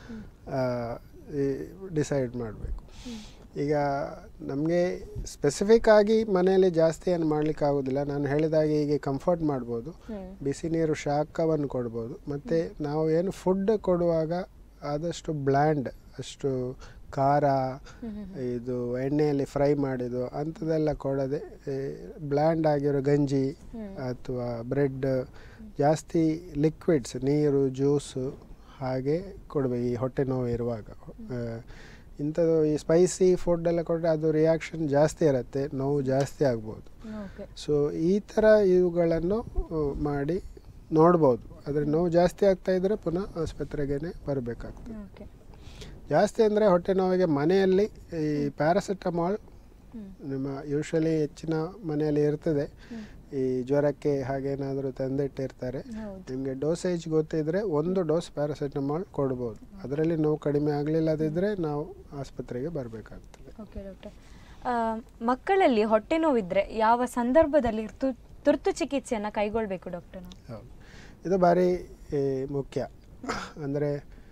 ಡಿಸೈಡ್ ಮಾಡಬೇಕು ಈಗ ನಮಗೆ ಸ್ಪೆಸಿಫಿಕ್ ಆಗಿ ಮನೆಯಲ್ಲಿ ಜಾಸ್ತಿ ಏನು ಮಾಡಲಿಕ್ಕೆ ಆಗೋದಿಲ್ಲ ನಾನು ಹೇಳಿದಾಗೆ ಈಗ ಕಂಫರ್ಟ್ ಮಾಡ್ಬೋದು ಬಿಸಿ ನೀರು ಶಾಖವನ್ನು ಕೊಡ್ಬೋದು ಮತ್ತು ನಾವು ಏನು ಫುಡ್ ಕೊಡುವಾಗ ಆದಷ್ಟು ಬ್ಲ್ಯಾಂಡ್ ಅಷ್ಟು ಖಾರ ಇದು ಎಣ್ಣೆಯಲ್ಲಿ ಫ್ರೈ ಮಾಡಿದ್ದು ಅಂಥದ್ದೆಲ್ಲ ಕೊಡದೆ ಬ್ಲ್ಯಾಂಡ್ ಆಗಿರೋ ಗಂಜಿ ಅಥವಾ ಬ್ರೆಡ್ ಜಾಸ್ತಿ ಲಿಕ್ವಿಡ್ಸ್ ನೀರು ಜ್ಯೂಸು ಹಾಗೆ ಕೊಡಬೇಕು ಈ ಹೊಟ್ಟೆ ನೋವು ಇರುವಾಗ ಆ, ಇಂಥದ್ದು ಈ ಸ್ಪೈಸಿ ಫುಡ್ ಎಲ್ಲ ಕೊಟ್ಟರೆ ಅದು ರಿಯಾಕ್ಷನ್ ಜಾಸ್ತಿ ಇರುತ್ತೆ ನೋವು ಜಾಸ್ತಿ ಆಗ್ಬೋದು ಓಕೆ ಸೊ ಈ ಥರ ಇವುಗಳನ್ನು ಆ, ಮಾಡಿ ನೋಡ್ಬೋದು ಆದರೆ ನೋವು ಜಾಸ್ತಿ ಆಗ್ತಾ ಇದ್ದರೆ ಪುನಃ ಆಸ್ಪತ್ರೆಗೇ ಬರಬೇಕಾಗ್ತದೆ ಓಕೆ ಜಾಸ್ತಿ ಅಂದರೆ ಹೊಟ್ಟೆ ನೋವಿಗೆ ಮನೆಯಲ್ಲಿ ಈ ಪ್ಯಾರಾಸಿಟಮಾಲ್ ನಿಮ್ಮ ಯೂಶ್ವಲಿ ಹೆಚ್ಚಿನ ಮನೆಯಲ್ಲಿ ಇರ್ತದೆ ಈ ಜ್ವರಕ್ಕೆ ಹಾಗೇನಾದರೂ ತಂದಿಟ್ಟಿರ್ತಾರೆ ಹೌದು ನಿಮಗೆ ಡೋಸೇಜ್ ಗೊತ್ತಿದ್ರೆ ಒಂದು ಡೋಸ್ ಪ್ಯಾರಾಸಿಟಮಾಲ್ ಕೊಡ್ಬೋದು ಅದರಲ್ಲಿ ನೋವು ಕಡಿಮೆ ಆಗಲಿಲ್ಲದಿದ್ದರೆ ನಾವು ಆಸ್ಪತ್ರೆಗೆ ಬರಬೇಕಾಗ್ತದೆ ಓಕೆ ಡಾಕ್ಟರ್ ಮಕ್ಕಳಲ್ಲಿ ಹೊಟ್ಟೆ ನೋವಿದ್ರೆ ಯಾವ ಸಂದರ್ಭದಲ್ಲಿ ತು- ತುರ್ತು ಚಿಕಿತ್ಸೆಯನ್ನು ಕೈಗೊಳ್ಳಬೇಕು ಡಾಕ್ಟರ್ ನಾವು ಹೌದು ಇದು ಭಾರಿ ಏ, ಮುಖ್ಯ ಅಂದರೆ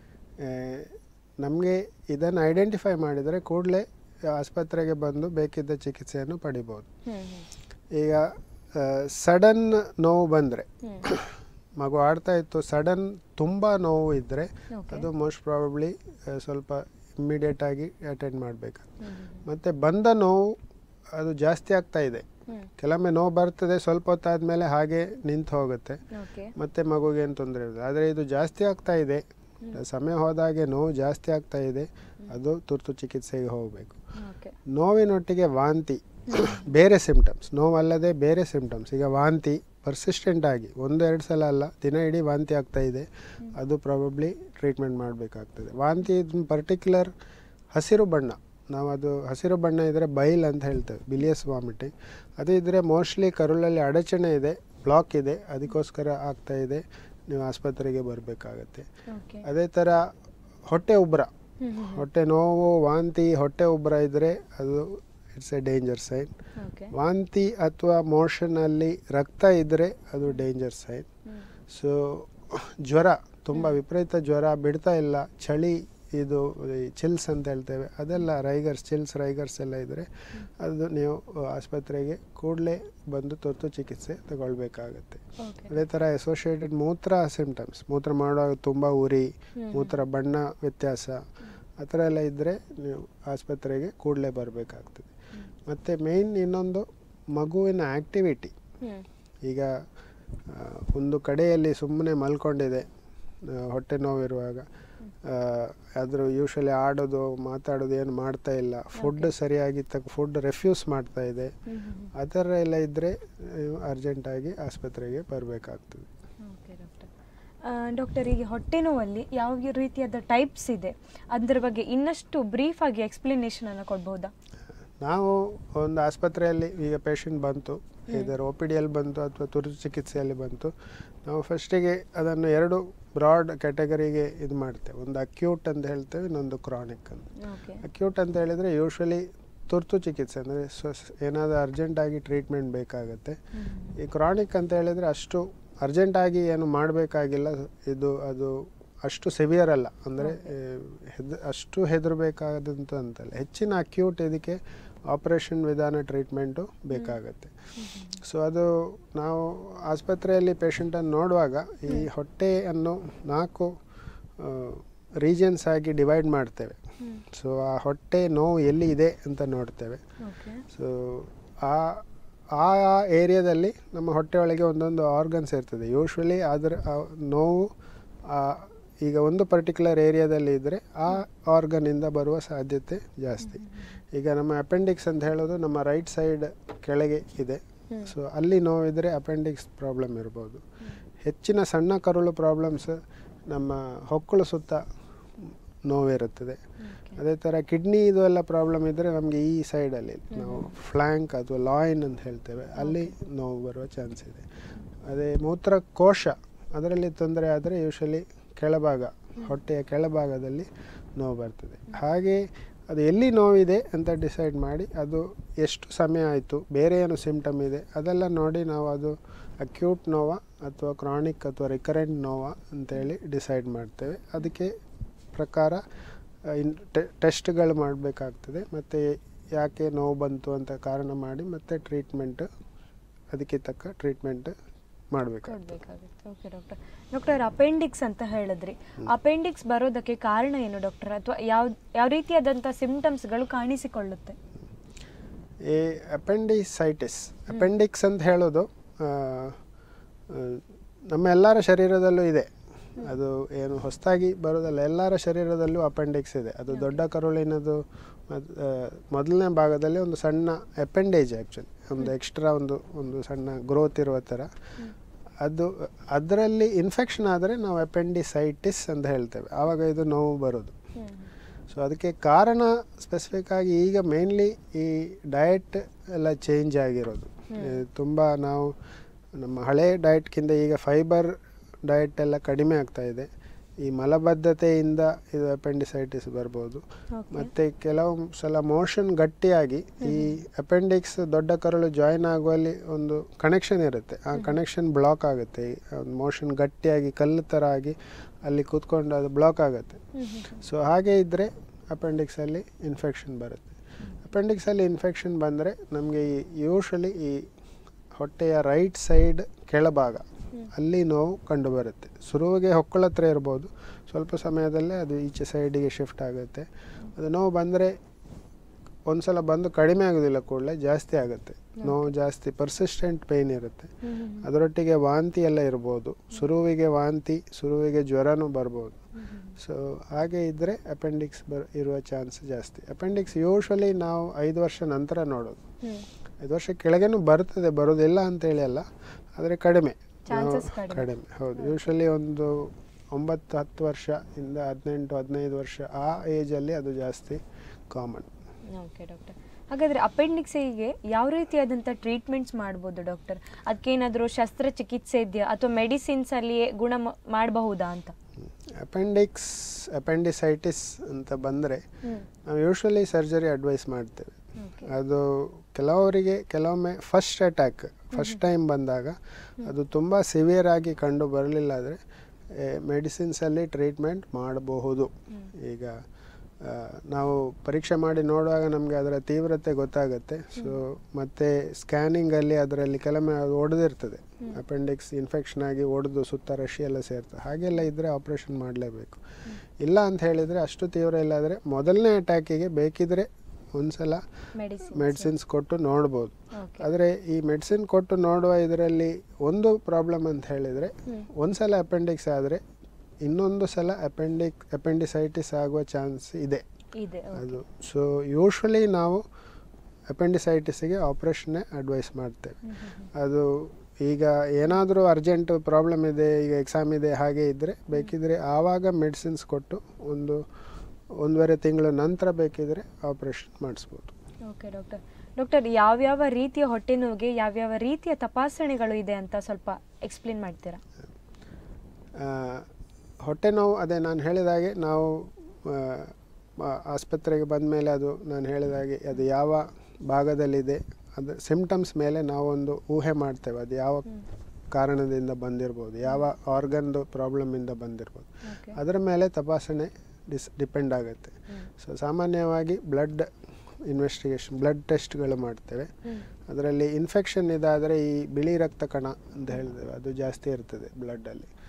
ನಮಗೆ ಇದನ್ನು ಐಡೆಂಟಿಫೈ ಮಾಡಿದರೆ ಕೂಡಲೇ ಆಸ್ಪತ್ರೆಗೆ ಬಂದು ಬೇಕಿದ್ದ ಚಿಕಿತ್ಸೆಯನ್ನು ಪಡಿಬೋದು ಹ್ಮ್ ಈಗ ಸಡನ್ ನೋವು ಬಂದರೆ ಹ್ಮ್ ಮಗು ಆಡ್ತಾ ಇತ್ತು ಸಡನ್ ತುಂಬ ನೋವು ಇದ್ದರೆ Okay. ಅದು ಮೋಸ್ಟ್ ಪ್ರಾಬಬ್ಲಿ ಸ್ವಲ್ಪ ಇಮ್ಮಿಡಿಯೇಟ್ ಆಗಿ ಅಟೆಂಡ್ ಮಾಡಬೇಕು ಹ್ಮ್ ಮತ್ತು ಬಂದ ನೋವು ಅದು ಜಾಸ್ತಿ ಆಗ್ತಾ ಇದೆ ಹ್ಮ್ ಕೆಲವೊಮ್ಮೆ ನೋವು ಬರ್ತದೆ ಸ್ವಲ್ಪ ಹೊತ್ತಾದಮೇಲೆ ಹಾಗೆ ನಿಂತು ಹೋಗುತ್ತೆ ಓಕೆ ಮತ್ತೆ ಮಗುಗೆ ಏನು ತೊಂದರೆ ಇರೋದು ಆದರೆ ಇದು ಜಾಸ್ತಿ ಆಗ್ತಾ ಇದೆ ಸಮಯ ಹೋದಾಗೆ ನೋವು ಜಾಸ್ತಿ ಆಗ್ತಾ ಇದೆ ಅದು ತುರ್ತು ಚಿಕಿತ್ಸೆಗೆ ಹೋಗಬೇಕು ಓಕೆ ನೋವಿನೊಟ್ಟಿಗೆ ವಾಂತಿ ಬೇರೆ ಸಿಂಪ್ಟಮ್ಸ್ ನೋವಲ್ಲದೆ ಬೇರೆ ಸಿಂಪ್ಟಮ್ಸ್ ಈಗ ವಾಂತಿ ಪರ್ಸಿಸ್ಟೆಂಟ್ ಆಗಿ ಒಂದು ಎರಡು ಸಲ ಅಲ್ಲ ದಿನ ಇಡೀ ವಾಂತಿ ಆಗ್ತಾ ಇದೆ ಅದು ಪ್ರಾಬಬ್ಲಿ ಟ್ರೀಟ್ಮೆಂಟ್ ಮಾಡಬೇಕಾಗ್ತದೆ ವಾಂತಿ ಪರ್ಟಿಕ್ಯುಲರ್ ಹಸಿರು ಬಣ್ಣ ನಾವು ಅದು ಹಸಿರು ಬಣ್ಣ ಇದ್ದರೆ ಬೈಲ್ ಅಂತ ಹೇಳ್ತೇವೆ ಬಿಲಿಯಸ್ ವಾಮಿಟಿಂಗ್ ಅದು ಇದ್ದರೆ ಮೋಸ್ಟ್ಲಿ ಕರುಳಲ್ಲಿ ಅಡಚಣೆ ಇದೆ ಬ್ಲಾಕ್ ಇದೆ ಅದಕ್ಕೋಸ್ಕರ ಆಗ್ತಾ ಇದೆ ನೀವು ಆಸ್ಪತ್ರೆಗೆ ಬರಬೇಕಾಗತ್ತೆ ಓಕೆ ಅದೇ ಥರ ಹೊಟ್ಟೆ ಉಬ್ಬರ ಹ್ಮ್ ಹ್ಮ್ ಹೊಟ್ಟೆ ನೋವು ವಾಂತಿ ಹೊಟ್ಟೆ ಉಬ್ಬರ ಇದ್ದರೆ ಅದು it's a danger sign okay ವಾಂತಿ ಅಥವಾ ಮೋಷನಲ್ಲಿ ರಕ್ತ ಇದ್ದರೆ ಅದು ಡೇಂಜರ್ ಸೈನ್ ಹ್ಮ್ ಸೊ ಜ್ವರ ತುಂಬ ವಿಪರೀತ ಜ್ವರ ಬಿಡ್ತಾ ಇಲ್ಲ ಚಳಿ ಇದು ಚಿಲ್ಸ್ ಅಂತ ಹೇಳ್ತೇವೆ ಅದೆಲ್ಲ ರೈಗರ್ಸ್ ಚಿಲ್ಸ್ ರೈಗರ್ಸ್ ಎಲ್ಲ ಇದ್ದರೆ ಅದು ನೀವು ಆಸ್ಪತ್ರೆಗೆ ಕೂಡಲೇ ಬಂದು ತುರ್ತು ಚಿಕಿತ್ಸೆ ತಗೊಳ್ಬೇಕಾಗತ್ತೆ ಓಕೆ ಅದೇ ಥರ ಅಸೋಸಿಯೇಟೆಡ್ ಮೂತ್ರ ಸಿಂಪ್ಟಮ್ಸ್ ಮೂತ್ರ ಮಾಡುವಾಗ ತುಂಬ ಉರಿ ಮೂತ್ರ ಬಣ್ಣ ವ್ಯತ್ಯಾಸ ಆ ಥರ ಎಲ್ಲ ಇದ್ದರೆ ನೀವು ಆಸ್ಪತ್ರೆಗೆ ಕೂಡಲೇ ಬರಬೇಕಾಗ್ತದೆ ಮತ್ತು ಮೇಯ್ನ್ ಇನ್ನೊಂದು ಮಗುವಿನ ಆ್ಯಕ್ಟಿವಿಟಿ ಹ್ಮ್ ಈಗ ಆ, ಒಂದು ಕಡೆಯಲ್ಲಿ ಸುಮ್ಮನೆ ಮಲ್ಕೊಂಡಿದೆ ಆ, ಹೊಟ್ಟೆ ನೋವಿರುವಾಗ ಅದ್ರ ಯೂಶ್ವಲಿ ಆಡೋದು ಮಾತಾಡೋದು ಏನು ಮಾಡ್ತಾ ಇಲ್ಲ ಫುಡ್ ಸರಿಯಾಗಿ ತಕ್ಕ ಫುಡ್ ರೆಫ್ಯೂಸ್ ಮಾಡ್ತಾ ಇದೆ ಹ್ಮ್ ಹ್ಮ್ ಆ ಥರ ಎಲ್ಲ ಇದ್ದರೆ ನೀವು ಅರ್ಜೆಂಟಾಗಿ ಆಸ್ಪತ್ರೆಗೆ ಬರಬೇಕಾಗ್ತದೆ ಓಕೆ ಡಾಕ್ಟರ್ ಡಾಕ್ಟರ್ ಈಗ ಹೊಟ್ಟೆ ನೋವಲ್ಲಿ ಯಾವ ರೀತಿಯಾದ ಟೈಪ್ಸ್ ಇದೆ ಅದರ ಬಗ್ಗೆ ಇನ್ನಷ್ಟು ಬ್ರೀಫ್ ಆಗಿ ಎಕ್ಸ್ಪ್ಲನೇಷನ್ ಅನ್ನು ಕೊಡ್ಬೋದಾ ನಾವು ಒಂದು ಆಸ್ಪತ್ರೆಯಲ್ಲಿ ಈಗ ಪೇಷಂಟ್ ಬಂತು ಇದರ ಒ ಪಿ ಡಿಯಲ್ಲಿ ಬಂತು ಅಥವಾ ತುರ್ತು ಚಿಕಿತ್ಸೆಯಲ್ಲಿ ಬಂತು ನಾವು ಫಸ್ಟಿಗೆ ಅದನ್ನು ಎರಡು ಬ್ರಾಡ್ ಕ್ಯಾಟಗರಿಗೆ ಇದು ಮಾಡ್ತೇವೆ ಒಂದು ಅಕ್ಯೂಟ್ ಅಂತ ಹೇಳ್ತೇವೆ ಇನ್ನೊಂದು ಕ್ರಾನಿಕ್ ಅಂತ ಓಕೆ ಅಕ್ಯೂಟ್ ಅಂತ ಹೇಳಿದರೆ ಯೂಶ್ವಲಿ ತುರ್ತು ಚಿಕಿತ್ಸೆ ಅಂದರೆ ಏನಾದರೂ ಅರ್ಜೆಂಟಾಗಿ ಟ್ರೀಟ್ಮೆಂಟ್ ಬೇಕಾಗುತ್ತೆ ಈ ಕ್ರಾನಿಕ್ ಅಂತ ಹೇಳಿದರೆ ಅಷ್ಟು ಅರ್ಜೆಂಟಾಗಿ ಏನು ಮಾಡಬೇಕಾಗಿಲ್ಲ ಇದು ಅದು ಅಷ್ಟು ಸಿವಿಯರ್ ಅಲ್ಲ ಅಂದರೆ ಹೆದ್ ಅಷ್ಟು ಹೆದರಬೇಕಾದಂಥ ಅಂತಲ್ಲ ಹೆಚ್ಚಿನ ಅಕ್ಯೂಟ್ ಇದಕ್ಕೆ ಆಪರೇಷನ್ ವಿಧಾನ ಟ್ರೀಟ್ಮೆಂಟು ಬೇಕಾಗತ್ತೆ ಸೊ ಅದು ನಾವು ಆಸ್ಪತ್ರೆಯಲ್ಲಿ ಪೇಷಂಟನ್ನು ನೋಡುವಾಗ ಈ ಹೊಟ್ಟೆಯನ್ನು ನಾಲ್ಕು ರೀಜನ್ಸ್ ಆಗಿ ಡಿವೈಡ್ ಮಾಡ್ತೇವೆ ಹ್ಮ್. ಸೊ ಆ ಹೊಟ್ಟೆ ನೋವು ಎಲ್ಲಿ ಇದೆ ಅಂತ ನೋಡ್ತೇವೆ ಓಕೆ ಸೊ ಆ ಆ ಏರಿಯಾದಲ್ಲಿ ನಮ್ಮ ಹೊಟ್ಟೆ ಒಳಗೆ ಒಂದೊಂದು ಆರ್ಗನ್ಸ್ ಇರ್ತದೆ ಯೂಶ್ವಲಿ ಅದರ ಆ ನೋವು ಆ, ಈಗ ಒಂದು ಪರ್ಟಿಕ್ಯುಲರ್ ಏರಿಯಾದಲ್ಲಿ ಇದ್ದರೆ ಆ ಆರ್ಗನಿಂದ ಬರುವ ಸಾಧ್ಯತೆ ಜಾಸ್ತಿ ಈಗ ನಮ್ಮ ಅಪೆಂಡಿಕ್ಸ್ ಅಂತ ಹೇಳೋದು ನಮ್ಮ ರೈಟ್ ಸೈಡ್ ಕೆಳಗೆ ಇದೆ ಹ್ಮ್. ಸೊ ಅಲ್ಲಿ ನೋವಿದ್ರೆ ಅಪೆಂಡಿಕ್ಸ್ ಪ್ರಾಬ್ಲಮ್ ಇರ್ಬೋದು ಹೆಚ್ಚಿನ ಸಣ್ಣ ಕರುಳು ಪ್ರಾಬ್ಲಮ್ಸ್ ನಮ್ಮ ಹೊಕ್ಕಳು ಸುತ್ತ ನೋವಿರುತ್ತದೆ ಅದೇ ಥರ ಕಿಡ್ನಿ ಇದು ಎಲ್ಲ ಪ್ರಾಬ್ಲಮ್ ಇದ್ದರೆ ನಮಗೆ ಈ ಸೈಡಲ್ಲಿ ನಾವು ಫ್ಲ್ಯಾಂಕ್ ಅಥವಾ ಲಾಯಿನ್ ಅಂತ ಹೇಳ್ತೇವೆ ಅಲ್ಲಿ ನೋವು ಬರುವ ಚಾನ್ಸ್ ಇದೆ ಅದೇ ಮೂತ್ರಕೋಶ ಅದರಲ್ಲಿ ತೊಂದರೆ ಆದರೆ ಯೂಶಲಿ ಕೆಳಭಾಗ ಹೊಟ್ಟೆಯ ಕೆಳಭಾಗದಲ್ಲಿ ನೋವು ಬರ್ತದೆ ಹಾಗೆ ಅದು ಎಲ್ಲಿ ನೋವಿದೆ ಅಂತ ಡಿಸೈಡ್ ಮಾಡಿ ಅದು ಎಷ್ಟು ಸಮಯ ಆಯಿತು ಬೇರೆ ಏನು ಸಿಂಪ್ಟಮ್ ಇದೆ ಅದೆಲ್ಲ ನೋಡಿ ನಾವು ಅದು ಅಕ್ಯೂಟ್ ನೋವಾ ಅಥವಾ ಕ್ರಾನಿಕ್ ಅಥವಾ ರಿಕರೆಂಟ್ ನೋವಾ ಅಂತೇಳಿ ಡಿಸೈಡ್ ಮಾಡ್ತೇವೆ ಅದಕ್ಕೆ ಪ್ರಕಾರ ಆ, ಇನ್ ಟೆಸ್ಟ್ಗಳು ಮಾಡಬೇಕಾಗ್ತದೆ ಮತ್ತು ಯಾಕೆ ನೋವು ಬಂತು ಅಂತ ಕಾರಣ ಮಾಡಿ ಮತ್ತೆ ಟ್ರೀಟ್ಮೆಂಟ್ ಅದಕ್ಕೆ ತಕ್ಕ ಟ್ರೀಟ್ಮೆಂಟ್ ಮಾಡಬೇಕಾಗ್ತದೆ ಕೊಡ್ಬೇಕಾಗುತ್ತೆ ಓಕೆ ಡಾಕ್ಟರ್ ಡಾಕ್ಟರ್ ಅಪೆಂಡಿಕ್ಸ್ ಅಂತ ಹೇಳಿದ್ರಿ ಅಪೆಂಡಿಕ್ಸ್ ಬರೋದಕ್ಕೆ ಕಾರಣ ಏನು ಡಾಕ್ಟರ್ ಅಥವಾ ಯಾವ ಯಾವ ರೀತಿಯಾದಂಥ ಸಿಂಪ್ಟಮ್ಸ್ಗಳು ಕಾಣಿಸಿಕೊಳ್ಳುತ್ತೆ ಈ ಅಪೆಂಡಿಸೈಟಿಸ್ ಅಪೆಂಡಿಕ್ಸ್ ಅಂತ ಹೇಳೋದು ಆ, ಆ, ನಮ್ಮ ಎಲ್ಲರ ಶರೀರದಲ್ಲೂ ಇದೆ ಅದು ಏನು ಹೊಸದಾಗಿ ಬರೋದಲ್ಲ ಎಲ್ಲರ ಶರೀರದಲ್ಲೂ ಅಪೆಂಡಿಕ್ಸ್ ಇದೆ ಅದು ದೊಡ್ಡ ಕರುಳಿನದು ಮದ್- ಆ, ಮೊದಲನೇ ಭಾಗದಲ್ಲಿ ಒಂದು ಸಣ್ಣ ಅಪೆಂಡೇಜ್ ಆ್ಯಕ್ಚುಲಿ ಒಂದು ಎಕ್ಸ್ಟ್ರಾ ಒಂದು ಒಂದು ಸಣ್ಣ ಗ್ರೋತ್ ಇರುವ ಥರ ಅದು ಅದರಲ್ಲಿ ಇನ್ಫೆಕ್ಷನ್ ಆದರೆ ನಾವು ಅಪೆಂಡಿಸೈಟಿಸ್ ಅಂತ ಹೇಳ್ತೇವೆ ಆವಾಗ ಇದು ನೋವು ಬರೋದು ಸೊ ಅದಕ್ಕೆ ಕಾರಣ ಸ್ಪೆಸಿಫಿಕ್ ಆಗಿ ಈಗ ಮೇನ್ಲಿ ಈ ಡಯಟ್ ಎಲ್ಲ ಚೇಂಜ್ ಆಗಿರೋದು ತುಂಬ ನಾವು ನಮ್ಮ ಹಳೆ ಡಯಟ್ಗಿಂತ ಈಗ ಫೈಬರ್ ಡಯಟ್ ಎಲ್ಲ ಕಡಿಮೆ ಆಗ್ತಾ ಇದೆ ಈ ಮಲಬದ್ಧತೆಯಿಂದ ಇದು ಅಪೆಂಡಿಸೈಟಿಸ್ ಬರ್ಬೋದು ಮತ್ತು ಕೆಲವು ಸಲ ಮೋಷನ್ ಗಟ್ಟಿಯಾಗಿ ಈ ಅಪೆಂಡಿಕ್ಸ್ ದೊಡ್ಡ ಕರಳು ಜಾಯಿನ್ ಆಗುವಲ್ಲಿ ಒಂದು ಕನೆಕ್ಷನ್ ಇರುತ್ತೆ ಆ ಕನೆಕ್ಷನ್ ಬ್ಲಾಕ್ ಆಗುತ್ತೆ ಮೋಷನ್ ಗಟ್ಟಿಯಾಗಿ ಕಲ್ಲು ಥರ ಆಗಿ ಅಲ್ಲಿ ಕೂತ್ಕೊಂಡು ಅದು ಬ್ಲಾಕ್ ಆಗುತ್ತೆ ಸೊ ಹಾಗೆ ಇದ್ದರೆ ಅಪೆಂಡಿಕ್ಸಲ್ಲಿ ಇನ್ಫೆಕ್ಷನ್ ಬರುತ್ತೆ ಅಪೆಂಡಿಕ್ಸಲ್ಲಿ ಇನ್ಫೆಕ್ಷನ್ ಬಂದರೆ ನಮಗೆ ಈ ಯೂಶ್ವಲಿ ಈ ಹೊಟ್ಟೆಯ ರೈಟ್ ಸೈಡ್ ಕೆಳಭಾಗ ಅಲ್ಲಿ ನೋವು ಕಂಡುಬರುತ್ತೆ ಶುರುವಿಗೆ ಹೊಕ್ಕಳ ಹತ್ರ ಇರ್ಬೋದು ಸ್ವಲ್ಪ ಸಮಯದಲ್ಲೇ ಅದು ಈಚೆ ಸೈಡಿಗೆ ಶಿಫ್ಟ್ ಆಗುತ್ತೆ ಅದು ನೋವು ಬಂದರೆ ಒಂದ್ಸಲ ಬಂದು ಕಡಿಮೆ ಆಗೋದಿಲ್ಲ ಕೂಡಲೇ ಜಾಸ್ತಿ ಆಗುತ್ತೆ ನೋವು ಜಾಸ್ತಿ ಪರ್ಸಿಸ್ಟೆಂಟ್ ಪೇಯ್ನ್ ಇರುತ್ತೆ ಅದರೊಟ್ಟಿಗೆ ವಾಂತಿ ಎಲ್ಲ ಇರ್ಬೋದು ಶುರುವಿಗೆ ವಾಂತಿ ಶುರುವಿಗೆ ಜ್ವರನೂ ಬರ್ಬೋದು ಸೊ ಹಾಗೆ ಇದ್ದರೆ ಅಪೆಂಡಿಕ್ಸ್ ಬರ್ ಇರುವ ಚಾನ್ಸ್ ಜಾಸ್ತಿ ಅಪೆಂಡಿಕ್ಸ್ ಯೂಶ್ವಲಿ ನಾವು ಐದು ವರ್ಷ ನಂತರ ನೋಡೋದು ಐದು ವರ್ಷ ಕೆಳಗೇನು ಬರ್ತದೆ ಬರೋದಿಲ್ಲ ಅಂತೇಳಿ ಅಲ್ಲ ಆದರೆ ಕಡಿಮೆ Chances ನಾವು- ಕಡಿಮೆ. ಕಡಿಮೆ ಹೌದು ಯೂಶ್ವಲಿ ಒಂದು ಒಂಬತ್ತು ಹತ್ತು ವರ್ಷ ಇಂದ ಹದಿನೆಂಟು ಹದಿನೈದು ವರ್ಷ ಆ ಏಜಲ್ಲಿ ಅದು ಜಾಸ್ತಿ ಕಾಮನ್ ಓಕೆ ಡಾಕ್ಟರ್ ಹಾಗಾದ್ರೆ ಅಪೆಂಡಿಕ್ಸಿಗೆ ಯಾವ ರೀತಿಯಾದಂಥ ಟ್ರೀಟ್ಮೆಂಟ್ಸ್ ಮಾಡ್ಬೋದು ಡಾಕ್ಟರ್ ಅದಕ್ಕೇನಾದರೂ ಶಸ್ತ್ರಚಿಕಿತ್ಸೆ ಇದೆಯಾ ಅಥವಾ ಮೆಡಿಸಿನ್ಸ್ ಅಲ್ಲಿಯೇ ಗುಣ ಮ- ಮಾಡಬಹುದಾ ಅಂತ ಅಪೆಂಡಿಕ್ಸ್ ಅಪೆಂಡಿಸೈಟಿಸ್ ಅಂತ ಬಂದರೆ ನಾವು ಯೂಶ್ವಲಿ ಸರ್ಜರಿ ಅಡ್ವೈಸ್ ಮಾಡ್ತೇವೆ ಅದು ಕೆಲವರಿಗೆ ಕೆಲವೊಮ್ಮೆ ಫಸ್ಟ್ ಅಟ್ಯಾಕ್ ಫಸ್ಟ್ ಟೈಮ್ ಬಂದಾಗ ಅದು ತುಂಬ ಸಿವಿಯರ್ ಆಗಿ ಕಂಡು ಬರಲಿಲ್ಲ ಆದರೆ ಮೆಡಿಸಿನ್ಸಲ್ಲಿ ಟ್ರೀಟ್ಮೆಂಟ್ ಮಾಡಬಹುದು ಈಗ ಆ, ನಾವು ಪರೀಕ್ಷೆ ಮಾಡಿ ನೋಡುವಾಗ ನಮಗೆ ಅದರ ತೀವ್ರತೆ ಗೊತ್ತಾಗುತ್ತೆ ಸೊ ಮತ್ತು ಸ್ಕ್ಯಾನಿಂಗಲ್ಲಿ ಅದರಲ್ಲಿ ಕೆಲವೊಮ್ಮೆ ಅದು ಒಡೆದಿರ್ತದೆ ಅಪೆಂಡಿಕ್ಸ್ ಇನ್ಫೆಕ್ಷನ್ ಆಗಿ ಒಡೆದು ಸುತ್ತ ರಶಿ ಎಲ್ಲ ಸೇರ್ತದೆ ಹಾಗೆಲ್ಲ ಇದ್ದರೆ ಆಪ್ರೇಷನ್ ಮಾಡಲೇಬೇಕು ಇಲ್ಲ ಅಂತ ಹೇಳಿದರೆ ಅಷ್ಟು ತೀವ್ರ ಇಲ್ಲ ಆದರೆ ಮೊದಲನೇ ಅಟ್ಯಾಕಿಗೆ ಬೇಕಿದ್ರೆ ಒಂದ್ಸಲ ಮೆಡಿಸಿನ್ ಮೆಡಿಸಿನ್ಸ್ ಕೊಟ್ಟು ನೋಡ್ಬೋದು ಓಕೆ ಆದರೆ ಈ ಮೆಡಿಸಿನ್ ಕೊಟ್ಟು ನೋಡುವ ಇದರಲ್ಲಿ ಒಂದು ಪ್ರಾಬ್ಲಮ್ ಅಂತ ಹೇಳಿದರೆ ಒಂದ್ಸಲ ಅಪೆಂಡಿಕ್ಸ್ ಆದರೆ ಇನ್ನೊಂದು ಸಲ ಅಪೆಂಡಿಕ್ ಅಪೆಂಡಿಸೈಟಿಸ್ ಆಗುವ ಚಾನ್ಸ್ ಇದೆ ಇದೆ ಅದು ಸೊ ಯೂಶ್ವಲಿ ನಾವು ಅಪೆಂಡಿಸೈಟಿಸ್ಗೆ ಆಪ್ರೇಷನ್ನೇ ಅಡ್ವೈಸ್ ಮಾಡ್ತೇವೆ ಅದು ಈಗ ಏನಾದರೂ ಅರ್ಜೆಂಟ್ ಪ್ರಾಬ್ಲಮ್ ಇದೆ ಈಗ ಎಕ್ಸಾಮ್ ಇದೆ ಹಾಗೆ ಇದ್ದರೆ ಬೇಕಿದ್ರೆ ಆವಾಗ ಮೆಡಿಸಿನ್ಸ್ ಕೊಟ್ಟು ಒಂದು ಒಂದೂವರೆ ತಿಂಗಳ ನಂತರ ಬೇಕಿದ್ರೆ ಆಪ್ರೇಷನ್ ಮಾಡಿಸ್ಬೋದು ಓಕೆ ಡಾಕ್ಟರ್ ಡಾಕ್ಟರ್ ಯಾವ್ಯಾವ ರೀತಿಯ ಹೊಟ್ಟೆ ನೋವಿಗೆ ಯಾವ್ಯಾವ ರೀತಿಯ ತಪಾಸಣೆಗಳು ಇದೆ ಅಂತ ಸ್ವಲ್ಪ ಎಕ್ಸ್ಪ್ಲೇನ್ ಮಾಡ್ತೀರಾ ಆ, ಹೊಟ್ಟೆ ನೋವು ಅದೇ ನಾನು ಹೇಳಿದ ಹಾಗೆ ನಾವು ಆ, ಆ- ಆಸ್ಪತ್ರೆಗೆ ಬಂದ ಮೇಲೆ ಅದು ನಾನು ಹೇಳಿದ ಹಾಗೆ ಅದು ಯಾವ ಭಾಗದಲ್ಲಿದೆ ಅದು ಸಿಮ್ಟಮ್ಸ್ ಮೇಲೆ ನಾವೊಂದು ಊಹೆ ಮಾಡ್ತೇವೆ ಅದು ಯಾವ ಕಾರಣದಿಂದ ಬಂದಿರ್ಬೋದು ಯಾವ ಆರ್ಗನ್ದು ಪ್ರಾಬ್ಲಮಿಂದ ಬಂದಿರ್ಬೋದು ಓಕೆ ಅದರ ಮೇಲೆ ತಪಾಸಣೆ ಡಿಸ್ ಡಿಪೆಂಡ್ ಆಗುತ್ತೆ ಸೊ ಸಾಮಾನ್ಯವಾಗಿ ಬ್ಲಡ್ ಇನ್ವೆಸ್ಟಿಗೇಷನ್ ಬ್ಲಡ್ ಟೆಸ್ಟ್ಗಳು ಮಾಡ್ತೇವೆ ಅದರಲ್ಲಿ ಇನ್ಫೆಕ್ಷನ್ ಇದಾದರೆ ಈ ಬಿಳಿ ರಕ್ತ ಕಣ ಅಂತ ಹೇಳಿದ್ದೇವೆ ಅದು ಜಾಸ್ತಿ ಇರ್ತದೆ ಬ್ಲಡ್ಡಲ್ಲಿ